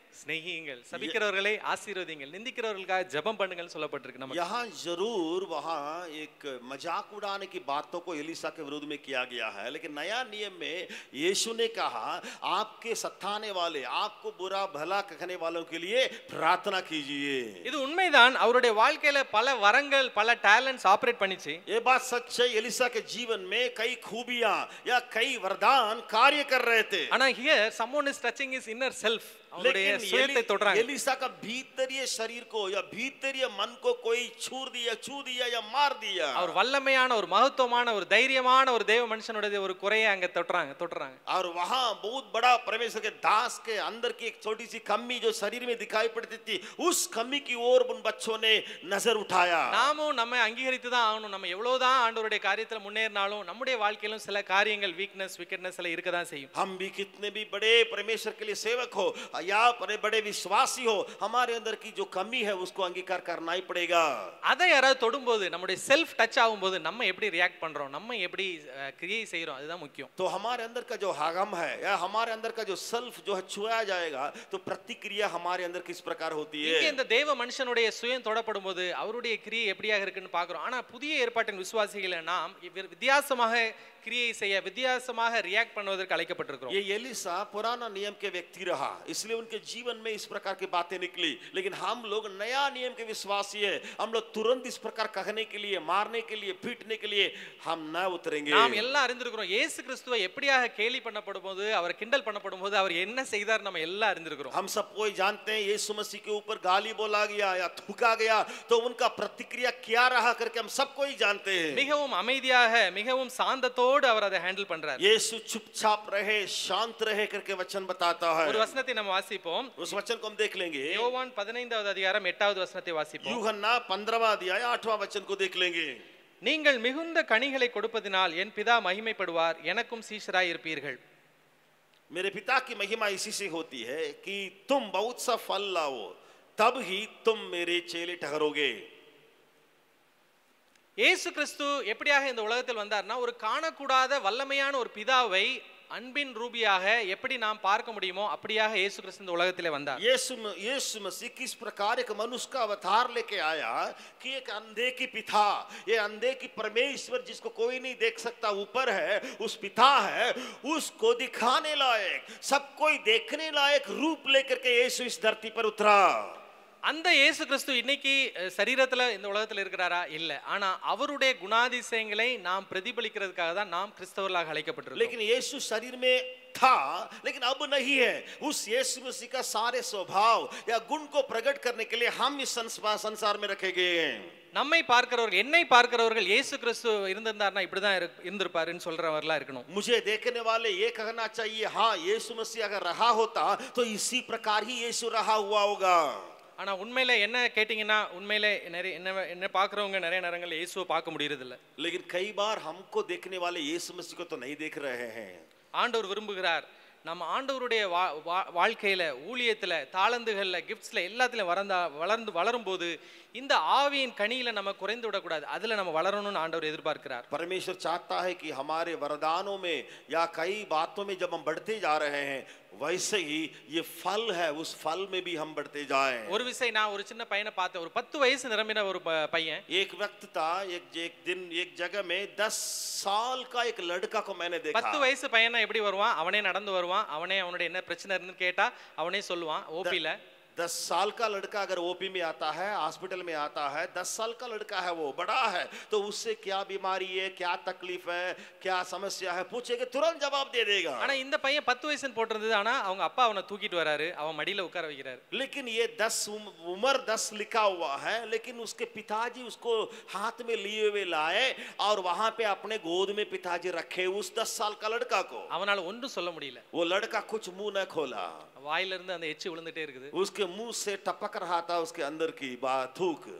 சிநேகியுங்கள் சபிக்கிறவர்களை ஆசீர்வதிங்கள் நிந்திக்கிறவர்களுக்காக ஜெபம் பண்ணுங்கள் சொல்லப்பட்டிருக்கு நமக்கு यहाँ जरूर वहाँ एक मजाक उड़ाने की बातों को एलिसा के विरोध में किया गया है लेकिन नया नियम में यीशु ने कहा आपके सताने वाले आपको बुरा भला कहने वालों के लिए प्रार्थना कीजिए இது உண்மைதான் அவருடைய வாழ்க்கையில பல வரங்கள் பல டேலண்ட்ஸ் ஆபரேட் பண்ணிச்சு ये बात सच है एलिसा के जीवन में कई खूबियां या कई वरदान कार्य कर रहे थे ஆனா here someone is touching his inner self அவருடைய लेकिन சுயத்தை एलि- தொடுறாங்க एलिसा का भीतरीय शरीर को या भीतरीय मन को कोई छूर दिया छू दिया या मार दिया அவர் வல்லமையான ஒரு மகத்துவமான ஒரு தைரியமான ஒரு தேவ மனுஷனுடைய ஒரு குறையை அங்க தொட்டுறாங்க தொட்டுறாங்க और वहां बहुत बड़ा परमेश्वर के दास के अंदर की एक छोटी सी कमी जो शरीर में दिखाई पड़ती थी उस कमी की ओर उन बच्चों ने नजर उठाया நாமும் நம்ம அங்கீகரித்து தான் ஆகணும் நம்ம எவ்வளவுதான் ஆண்டவருடைய காரியத்துல முன்னேறினாலும் நம்முடைய வாழ்க்கையிலும் சில காரியங்கள் வீக்னஸ் விக்கெட்னஸ் எல்லாம் இருக்க தான் செய்யும் हम भी कितने भी बड़े परमेश्वर के लिए सेवक हो या बड़े बड़े विश्वासी हो हमारे अंदर की जो कमी है उसको अंगीकार करना ही पड़ेगा அதை யாராவது தொடும்போது நம்முடைய செல்ஃப் டச் ஆகும்போது நம்ம எப்படி ரியாக்ட் பண்றோம் நம்ம எப்படி கிரியை செய்றோம் அதுதான் முக்கியம் तो हमारे अंदर का जो हागम है या हमारे अंदर का जो सेल्फ जो है छुआ जाएगा तो प्रतिक्रिया हमारे अंदर किस प्रकार होती இங்கே है இந்த தேவ மனுஷனுடைய சுயம் தொடப்படும் போது அவருடைய கிரியை எப்படியாக இருக்குன்னு பார்க்கிறோம் ஆனா புதிய ஏற்பாட்டின் விசுவாசிகளை நாம் இவ்வி- வித்தியாசமாக கிரியை செய்ய வித்தியாசமாக ரியாக்ட் பண்ணுவதற்கு அழைக்கப்பட்டிருக்கிறோம் ये एलिसा पुराना नियम के व्यक्ति रहा इसलिए उनके जीवन में इस प्रकार की बातें निकली लेकिन हम लोग नया नियम के विश्वासी है हम लोग तुरंत इस प्रकार कहने के लिए मारने के लिए पीटने के लिए हम न उतरेंगे நாம் எல்லாம் அறிந்திருக்கிறோம் இயேசு கிறிஸ்துவை எப்படியாக கேலி பண்ணப்படும் போது அவர் கிண்டல் பண்ணப்படும் போது அவர் என்ன செய்தார் நம்ம எல்லாம் அறிந்திருக்கிறோம் हम सब कोई जानते हैं यीशु मसीह के ऊपर गाली बोला गया या थूका गया तो उनका प्रतिक्रिया क्या रहा करके हम सब कोई जानते हैं மிகவும் அமைதியாக மிகவும் சாந்தத்தோடு அவர் அதை ஹேண்டில் பண்றார் यीशु चुपचाप रहे शांत रहे करके वचन बताता है ஒரு வசனத்தை நம்ம வாசிப்போம் उस वचन को हम देख लेंगे யோவான் பதினைந்தாவது அதிகாரம் எட்டாவது வசனத்தை வாசிப்போம் यूहन्ना पंद्रहवा अध्याय आठवां वचन को देख लेंगे நீங்கள் மிகுந்த கனிகளை கொடுப்பதினால் என் பிதா மகிமைப்படுவார் எனக்கும் சீஷராய் இருப்பீர்கள் मेरे पिता की महिमा इसी से होती है कि तुम बहुत सा फल लाओ तब ही तुम मेरे चेले ठहरोगे இயேசு கிறிஸ்து எப்படியாக இந்த உலகத்தில் வந்தார்னா ஒரு காணக்கூடாத வல்லமையான ஒரு பிதாவை அன்பின் ரூபியாக எப்படி நாம் பார்க்க முடியுமோ அப்படியாக இயேசு கிறிஸ்து இந்த உலகத்திலே வந்தார் यीशु म- यीशु मसीह किस प्रकार एक मनुष्य का अवतार लेके आया कि एक अंधे की पिता ये अंधे की परमेश्वर जिसको कोई नहीं देख सकता ऊपर है उस पिता है उसको दिखाने लायक सब कोई देखने लायक रूप लेकर के यीशु इस धरती पर उतरा அந்த இயேசு கிறிஸ்து இன்னைக்கு அஹ், சரீரத்துல இந்த உலகத்துல இருக்கிறாரா இல்ல ஆனா அவருடைய குணாதிசயங்களை நாம் பிரதிபலிக்கிறதுக்காக தான் நாம் கிறிஸ்தவர்களாக அழைக்கப்பட்டிருக்கோம் लेकिन यीशु शरीर में था लेकिन अब नहीं है उस यीशु मसीह का सारे स्वभाव या गुण को प्रकट करने के लिए हम इस संसार संसार में रखे गए हैं நம்மை பார்க்கிறவர்கள் என்னை பார்க்கிறவர்கள் இயேசு கிறிஸ்து இருந்திருந்தாருன்னா இப்படிதான் இரு- இருந்திருப்பாருன்னு சொல்றவர்களா இருக்கணும் मुझे देखने वाले ये कहना चाहिए हाँ यीशु मसीह अगर रहा होता तो इसी प्रकार ही यीशु रहा हुआ होगा ஆனா உண்மையில என்ன கேட்டிங்கன்னா உண்மையில நிறைய என்ன என்ன பார்க்கறவங்க நிறைய நேரங்கள்ல இயேசுவை பார்க்க முடியறது இல்ல लेकिन कई बार हमको देखने वाले यीशु मसीह को तो नहीं देख रहे हैं ஆண்டவர் விரும்புகிறார் நம்ம ஆண்டவருடைய வா- வா- வாழ்க்கையில ஊழியத்துல தாளந்துகள்ல கிஃப்ட்ஸ்ல எல்லாத்துலயும் வளர்ந்தா வளர்ந்து வளரும்போது இந்த ஆவியின் கனியில நம்ம குறைந்து விடக்கூடாது அதுல நம்ம வளரணும்னு ஆண்டவர் எதிர்பார்க்கிறார் परमेश्वर चाहता है कि हमारे वरदानों में या कई बातों में जब हम बढ़ते जा रहे हैं वैसे ही ये फल है उस फल में भी हम बढ़ते जाएं ஒரு விசை நான் ஒரு சின்ன பையனை பார்த்தேன் ஒரு பத்து வயசு நிரம்பின ஒரு ப- பையன் एक वक्त था एक एक दिन एक जगह में दस साल का एक लड़का को मैंने பத்து देखा வயசு பையனை எப்படி வருவான் அவனே நடந்து வருவான் அவனே அவனுடைய என்ன பிரச்சனை இருந்துன்னு கேட்டா அவனே சொல்லுவான் ஓபில दस साल का लड़का अगर ओपी में आता है हॉस्पिटल में आता है दस साल का लड़का है वो बड़ा है तो उससे क्या बीमारी है क्या तकलीफ है क्या समस्या है पूछेगा तुरंत जवाब दे देगा ஆனா இந்த பையன் பத்து வயசுன்னு போட்டிருந்தது ஆனா அவங்க அப்பா அவனை தூக்கிட்டு வராரு அவன் மடியில உட்கார வைக்கிறாரு लेकिन ये दस उम- उम्र दस लिखा हुआ है लेकिन उसके पिताजी उसको हाथ में लिए हुए लाए और वहां पे अपने गोद में पिताजी रखे उस दस साल का लड़का को அவனால ஒன்றும் சொல்ல முடியல वो लड़का कुछ मुंह न खोला வாயில இருந்து அந்த எச்சி விழுந்துட்டே இருக்குது उसके मुंह से टपक रहा था उसके अंदर की बात थूक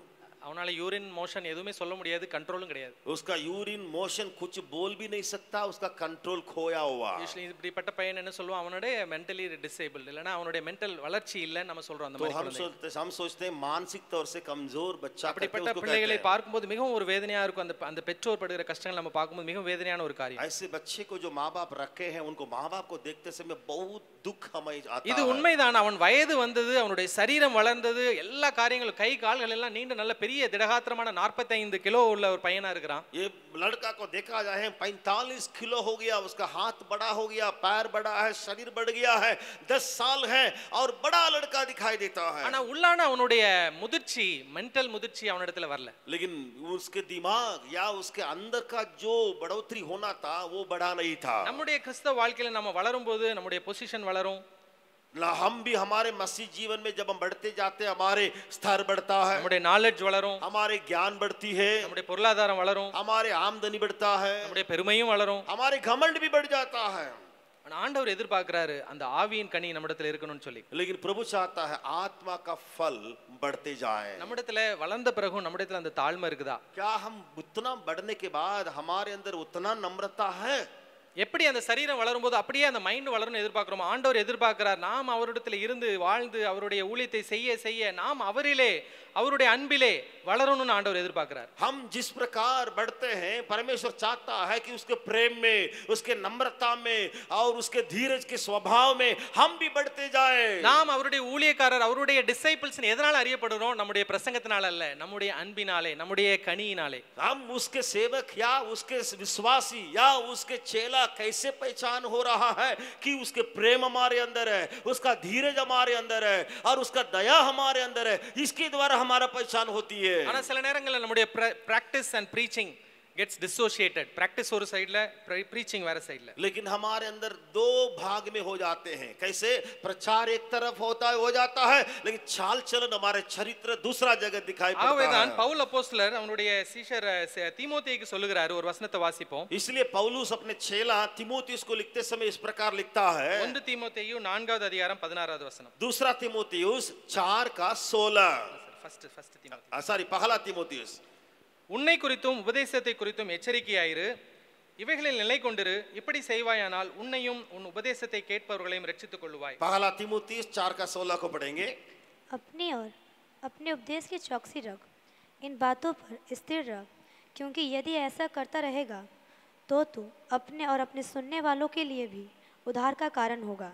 அவனால யூரின் மோஷன் எதுவுமே சொல்ல முடியாது கண்ட்ரோலும் கிடையாது उसका यूरिन मोशन कुछ बोल भी नहीं सकता उसका कंट्रोल खोया हुआ யூஸ்வலி இப்படிப்பட்ட பையன் என்ன சொல்லுவான் அவனுடைய மென்டலி டிசேபிள் இல்லைன்னா அவனுடைய மென்டல் வளர்ச்சி இல்லைன்னு நம்ம சொல்றோம் அந்த तो மாதிரி हम குழந்தை. सोचते हम सोचते हैं मानसिक तौर से कमजोर बच्चा करके அப்படிப்பட்ட उसको कहते பிள்ளைகளை हैं। பார்க்கும்போது மிகவும் ஒரு வேதனையா இருக்கும் அந்த அந்த பெற்றோர் படுகிற கஷ்டங்கள் நம்ம பார்க்கும்போது மிகவும் வேதனையான ஒரு காரியம் ऐसे बच्चे को जो माँ बाप रखे हैं उनको माँ बाप को देखते समय बहुत दुख हमें आता இது है உண்மைதான் அவன் வயது வந்தது அவனுடைய சரீரம் வளர்ந்தது எல்லா காரியங்களும் கை கால்கள் எல்லாம் நீண்ட நல்ல பெரிய திடகாத்திரமான 45 கிலோ உள்ள ஒரு பையனா இருக்கிறான் ये लड़का को देखा जाए पैंतालीस किलो हो गया उसका हाथ बड़ा हो गया पैर बड़ा है शरीर बढ़ गया है दस साल है और बड़ा लड़का दिखाई देता है ஆனா உள்ளான அவனுடைய முதிர்ச்சி மென்டல் முதிர்ச்சி அவனிடத்துல வரல लेकिन उसके दिमाग या उसके अंदर का जो बढ़ोतरी होना था वो बड़ा नहीं था நம்முடைய கிறிஸ்தவ வாழ்க்கையில நம்ம வளரும் போது நம்முடைய பொசிஷன் வளரும் ना हम भी हमारे मसीह जीवन में जब हम बढ़ते जाते हैं हमारे स्तर बढ़ता है நம்முடைய நாலேஜ் வளரும் हमारे ज्ञान बढ़ती है நம்முடைய பொருளாதாரம் வளரும் हमारे आमदनी बढ़ता है நம்முடைய பெருமையும் வளரும் हमारे घमंड भी बढ़ जाता है ஆனா ஆண்டவர் எதிர்பார்க்கிறாரு அந்த ஆவியின் கனி நம்மிடத்துல இருக்கணும்னு சொல்லி लेकिन प्रभु चाहता है आत्मा का फल बढ़ते जाए நம்மிடத்துல வளர்ந்த பிறகும் நம்மிடத்துல அந்த தாழ்மை இருக்குதா क्या हम उतना बढ़ने के बाद हमारे अंदर उतना नम्रता है எப்படி அந்த சரீரம் வளரும் போது அப்படியே அந்த மைண்ட் வளரும்னு எதிர்பார்க்கிறோம் ஆண்டவர் எதிர்பார்க்கிறார் நாம் அவரிடத்துல இருந்து வாழ்ந்து அவருடைய ஊழியத்தை செய்ய செய்ய நாம் அவரிலே அவருடைய அன்பிலே வளரணும்னு ஆண்டவர் எதிர்பார்க்கிறார் हम जिस प्रकार बढ़ते हैं परमेश्वर चाहता है कि उसके प्रेम में उसके नम्रता में और उसके धीरज के स्वभाव में हम भी बढ़ते जाए நாம் அவருடைய ஊழியக்காரர் அவருடைய டிசைபிள்ஸ் எதனால அறியப்படுறோம் நம்முடைய பிரசங்கத்தினால அல்ல நம்முடைய அன்பினாலே நம்முடைய கனியினாலே हम उसके सेवक या उसके विश्वासी या उसके चेला कैसे पहचान हो रहा है कि उसके प्रेम हमारे अंदर है उसका धीरज हमारे अंदर है और उसका दया हमारे अंदर है इसके द्वारा हमारा पहचान होती है ஆனா சில நேரங்கள்ல நம்முடைய practice and preaching gets dissociated practice ஒரு சைடுல ப்ரீச்சிங் வேற சைடுல लेकिन हमारे अंदर दो भाग में हो जाते हैं कैसे प्रचार एक तरफ होता है हो जाता है लेकिन चाल चलन हमारे चरित्र दूसरा जगह दिखाई पड़ता ஆகவேதான் है பவுல் அப்போஸ்தலர் அவனுடைய சீஷர் தீமோத்தேயுக்கு சொல்லுகிறாரு ஒரு வசனத்தை வாசிப்போம் इसलिए पौलुस अपने चेला तिमोथियुस को लिखते समय इस प्रकार लिखता है ஒன்று தீமோத்தேயு நான்காவது அதிகாரம் பதினாறாவது வசனம் दूसरा तिमोथियुस चार का सोलह ஃபர்ஸ்ட் ஃபர்ஸ்ட் தீமோத்தேயு सॉरी पहला तिमोथियुस உன்னை குறித்தும் உபதேசத்தை குறித்தும் எச்சரிக்கையாயிரு இவைகளில் நிலை கொண்டிரு இப்படி செய்வாயானால் உன்னையும் உன் உபதேசத்தை கேட்பவர்களையும் ரட்சித்துக் கொள்ளுவாய் पहला तिमोथियुस चार का सोलह को पढ़ेंगे अपने और अपने उपदेश की चौकसी रख इन बातों पर स्थिर रह क्योंकि यदि ऐसा करता रहेगा तो तू अपने और अपने सुनने वालों के लिए भी उधार का कारण होगा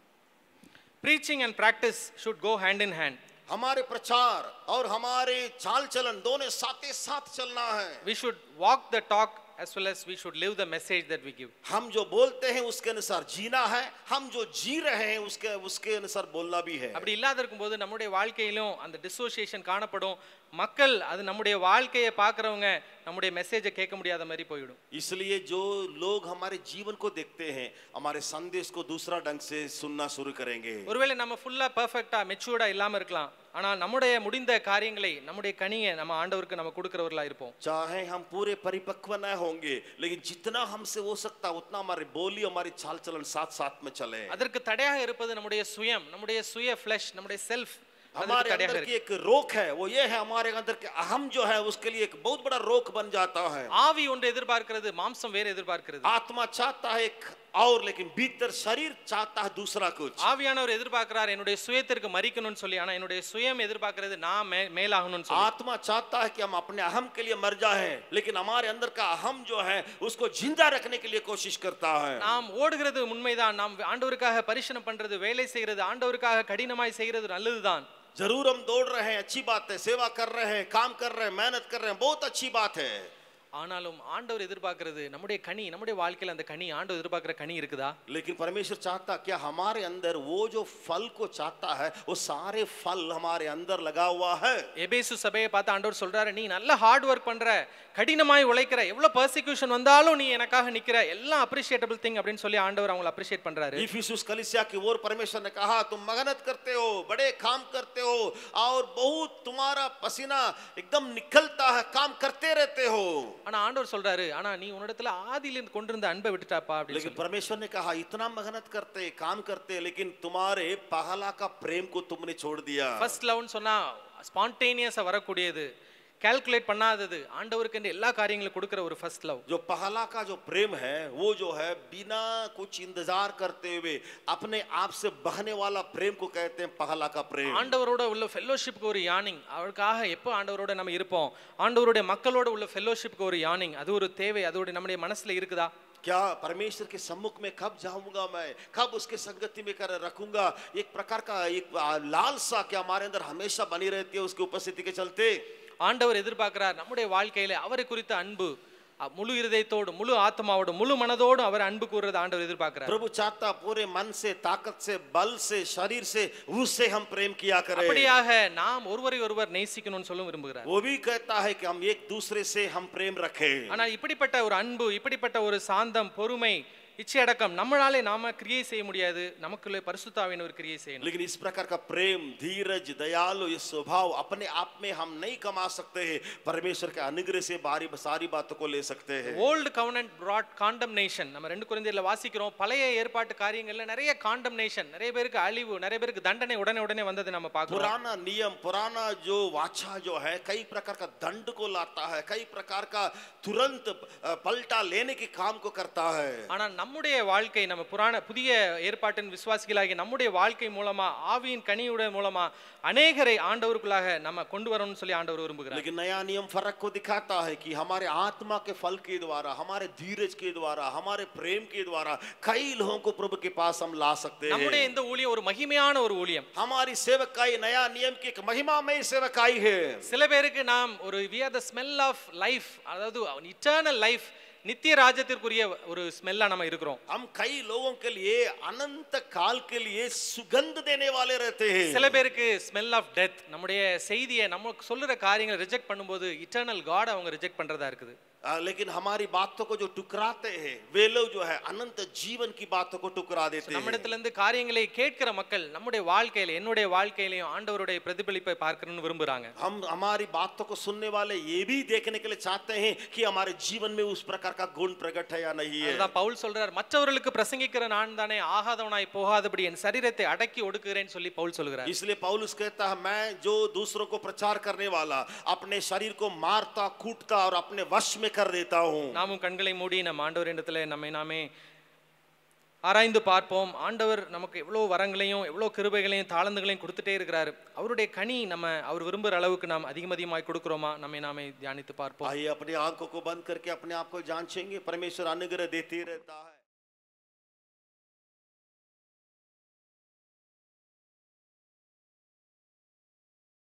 preaching and practice should go hand in hand हमारे प्रचार और हमारे चाल चलन दोनों साथ साथ चलना है we should walk the talk as well as we should live the message that we give हम जो बोलते हैं उसके अनुसार जीना है हम जो जी रहे हैं उसके उसके अनुसार बोलना भी है அப்படி இல்லாத இருக்கும்போது நம்முடைய வாழ்க்கையிலும் அந்த டிசோசியேஷன் காணப்படும் மக்கள் அது நம்முடைய வாழ்க்கையை பார்க்குறவங்க நம்முடைய மெசேஜை கேட்க முடியாத மாதிரி போயிடும் इसलिए जो लोग हमारे जीवन को देखते हैं हमारे संदेश को दूसरा ढंग से सुनना शुरू करेंगे ஒருவேளை நம்ம ஃபுல்லா பெர்ஃபெக்ட்டா மெச்சூர்டா இல்லாம இருக்கலாம் ஆனா நம்முடைய முடிந்த காரியங்களை நம்முடைய கனியை நம்ம ஆண்டவருக்கு நம்ம கொடுக்கிறவர்களா இருப்போம் चाहे हम पूरे परिपक्व न होंगे लेकिन जितना हमसे हो सकता उतना हमारी बोली हमारी चाल चलन साथ साथ में चले அதற்கு தடையாக இருப்பது நம்முடைய சுயம் நம்முடைய சுய ஃப்ளஷ் நம்முடைய செல்ஃப் हमारे தடையாக अंदर की இருக்கு एक रोक है वो ये है हमारे अंदर के अहम जो है उसके लिए एक बहुत बड़ा रोक बन जाता है ஆவி ஒன்று எதிர்பார்க்கிறது மாம்சம் வேறு எதிர்பார்க்கிறது आत्मा चाहता है एक और लेकिन भीतर शरीर चाहता है दूसरा कुछ ஆவியானவர் எதிர்பார்க்கிறார் என்னுடைய சுயத்திற்கு மறிக்கணும்னு சொல்லி ஆனா என்னுடைய சுயம் எதிர்பார்க்கிறது நான் மே- மேலாகணும்னு சொல்லி आत्मा चाहता है कि हम अपने अहम के लिए मर जाएं लेकिन हमारे अंदर का अहम जो है उसको जिंदा रखने के लिए कोशिश करता है நாம் ஓடுகிறது உண்மைதான் நாம் ஆண்டவருக்காக பரிசனம் பண்றது வேலை செய்கிறது ஆண்டவருக்காக கடினமாய் செய்கிறது நல்லதுதான் जरूर हम दौड़ रहे हैं अच्छी बात है सेवा कर रहे हैं काम कर रहे हैं मेहनत कर रहे हैं बहुत अच्छी बात है ஆனாலும் ஆண்டவர் எதிர்பார்க்கிறது நம்முடைய கனி நம்முடைய வாழ்க்கையில அந்த கனி ஆண்டவர் எதிர்பார்க்கிற கனி இருக்குதா लेकिन परमेश्वर चाहता क्या हमारे अंदर वो जो फल को चाहता है वो सारे फल हमारे अंदर लगा हुआ है எபேசு சபையை பார்த்து ஆண்டவர் சொல்றாரு நீ நல்ல ஹார்ட் ஒர்க் பண்ற கடினமாய் உழைக்கிற எவ்வளவு பர்சிக்யூஷன் வந்தாலும் நீ எனக்காக நிக்கிற எல்லாம் அப்ரிஷியேட்டபிள் திங் அப்படின்னு சொல்லி ஆண்டவர் அவங்களை அப்ரிஷியேட் பண்றாரு इफिसुस कलिसिया की ओर परमेश्वर ने कहा तुम मेहनत करते हो बड़े काम करते हो और बहुत तुम्हारा पसीना एकदम निकलता है काम करते रहते हो ஆனா ஆண்டவர் சொல்றாரு ஆனா நீ உன்னிடத்துல ஆதியில இருந்து கொண்டிருந்த அன்பை விட்டுட்டாப்பா அப்படின்னு लेकिन சொல்லி परमेश्वर ने कहा इतना मेहनत करते काम करते लेकिन तुम्हारे पहला का प्रेम को तुमने छोड़ दिया ஃபர்ஸ்ட் லவ்னு சொன்னா ஸ்பான்டேனியஸா வரக்கூடியது கால்குலேட் பண்ணாதது ஆண்டவருக்கு என்று எல்லா காரியங்களும் கொடுக்கிற ஒரு ஃபர்ஸ்ட் லவ் जो पहला का जो प्रेम है वो जो है बिना कुछ इंतजार करते हुए अपने आप से बहने वाला प्रेम को कहते हैं पहला का प्रेम ஆண்டவரோட உள்ள ஃபெல்லோஷிப்க்கு ஒரு யானிங் அவருக்காக எப்போ ஆண்டவரோட நம்ம இருப்போம் ஆண்டவருடைய மக்களோட உள்ள ஃபெல்லோஷிப்க்கு ஒரு யானிங் அது ஒரு தேவை அதோட நம்முடைய மனசுல இருக்குதா क्या परमेश्वर के सम्मुख में कब जाऊंगा मैं कब उसके संगति में कर रखूंगा एक प्रकार का एक आ, लालसा क्या हमारे अंदर हमेशा बनी रहती है उसकी उपस्थिति के चलते ஆண்டவர் எதிர்பார்க்கிறார் நம்முடைய வாழ்க்கையில அவரை குறித்த அன்பு அ, முழு இருதயத்தோடு முழு ஆத்மாவோடு முழு மனதோடு அவர் அன்பு கூறுறது ஆண்டவர் எதிர்பார்க்கிறார் प्रभु चाहता पूरे मन से ताकत से बल से शरीर से उससे हम प्रेम किया करें அப்படியாக நாம் ஒருவரை ஒருவர் நேசிக்கணும்னு சொல்ல விரும்புகிறார் वो भी कहता है कि हम एक दूसरे से हम प्रेम रखें ஆனால் இப்படிப்பட்ட ஒரு அன்பு இப்படிப்பட்ட ஒரு சாந்தம் பொறுமை இச்சையடக்கம் நம்மளாலே நாம கிரியை செய்ய முடியாது நமக்குள்ளே பரிசுத்தாவின் ஒரு கிரியை செய்யணும் लेकिन इस प्रकार का प्रेम धीरज दयालु ये स्वभाव अपने आप में हम नहीं कमा सकते हैं परमेश्वर के अनुग्रह से बारी सारी बातों को ले सकते हैं ஓல்டு கவர்னன்ட் brought காண்டம்னேஷன் நம்ம ரெண்டு குழந்தையில வாசிக்கிறோம் பழைய ஏற்பாட்டு காரியங்கள்ல நிறைய காண்டம்னேஷன் நிறைய பேருக்கு அழிவு நிறைய பேருக்கு தண்டனை உடனே உடனே வந்ததை நம்ம பார்க்கிறோம் पुराना नियम पुराना जो वाचा जो है कई प्रकार का दंड को लाता है कई प्रकार का तुरंत अ, पलटा लेने के काम को करता है ஆனா நம்முடைய வாழ்க்கை நம்ம புராண புதிய ஏற்பாட்டின் விசுவாசிகளாகி நம்முடைய வாழ்க்கை மூலமா ஆவியின் கனியுடைய மூலமா அநேகரை ஆண்டவருக்குள்ளாக நம்ம கொண்டு வரணும்னு சொல்லி ஆண்டவர் விரும்புகிறார் लेकिन नया नियम फर्क को दिखाता है कि हमारे आत्मा के फल के द्वारा हमारे धीरज के द्वारा हमारे प्रेम के द्वारा कई लोगों को प्रभु के पास हम ला सकते நம்முடைய हैं இந்த ஊழியம் ஒரு மகிமையான ஒரு ஊழியம் हमारी सेवकाई नया नियम की एक महिमामय सेवकाई है சில பேருக்கு நாம் ஒரு we are the smell of life அதாவது இட்டர்னல் லைஃப் நித்திய ராஜ்யத்திற்குரிய ஒரு ஸ்மெல்லா நம்ம இருக்கிறோம் हम कई लोगों के लिए अनंत काल के लिए सुगंध देने वाले रहते हैं சில பேருக்கு ஸ்மெல் ஆஃப் டெத் நம்முடைய செய்தியை நமக்கு சொல்லுற காரியங்களை ரிஜெக்ட் பண்ணும்போது இட்டர்னல் காட் அவங்க ரிஜெக்ட் பண்றதா இருக்குது आ, लेकिन हमारी बातों को जो टुकराते हैं वे लोग जो है अनंत जीवन की बातों को टुकरा देते हैं நம்மிடத்துல இருந்து காரியங்களை கேட்கிற மக்கள் நம்முடைய வாழ்க்கையில என்னுடைய வாழ்க்கையிலையும் ஆண்டவருடைய பிரதிபலிப்பை பார்க்கணும்னு விரும்புறாங்க हम हमारी बातों को सुनने वाले ये भी देखने के लिए चाहते हैं कि हमारे जीवन में उस प्रकार का गुण प्रकट है या नहीं है அதுதான் பவுல் சொல்றார் மற்றவர்களுக்கு பிரசங்கிக்கிற நான் தானே ஆகாதவனாய் போகாதபடி என் சரீரத்தை அடக்கி ஒடுக்குகிறேன்னு சொல்லி பவுல் சொல்கிறார் इसलिए पौलुस कहता है मैं जो दूसरों को प्रचार करने वाला अपने शरीर को मारता कूटता और अपने वश में कर देता हूँ நாமும் கண்களை மூடி நம்ம ஆண்டவர் இடத்துல நம்மை நாமே ஆராய்ந்து பார்ப்போம் ஆண்டவர் நமக்கு எவ்வளோ வரங்களையும் எவ்வளோ கிருபைகளையும் தாளந்துகளையும் கொடுத்துட்டே இருக்கிறாரு அவருடைய கனி நம்ம அவர் விரும்புகிற அளவுக்கு நாம் அதிகம் அதிகமாய் கொடுக்குறோமா நம்மை நாமே தியானித்து பார்ப்போம் आइए अपनी आंखों को बंद करके अपने आप को जांचेंगे परमेश्वर अनुग्रह देते रहता है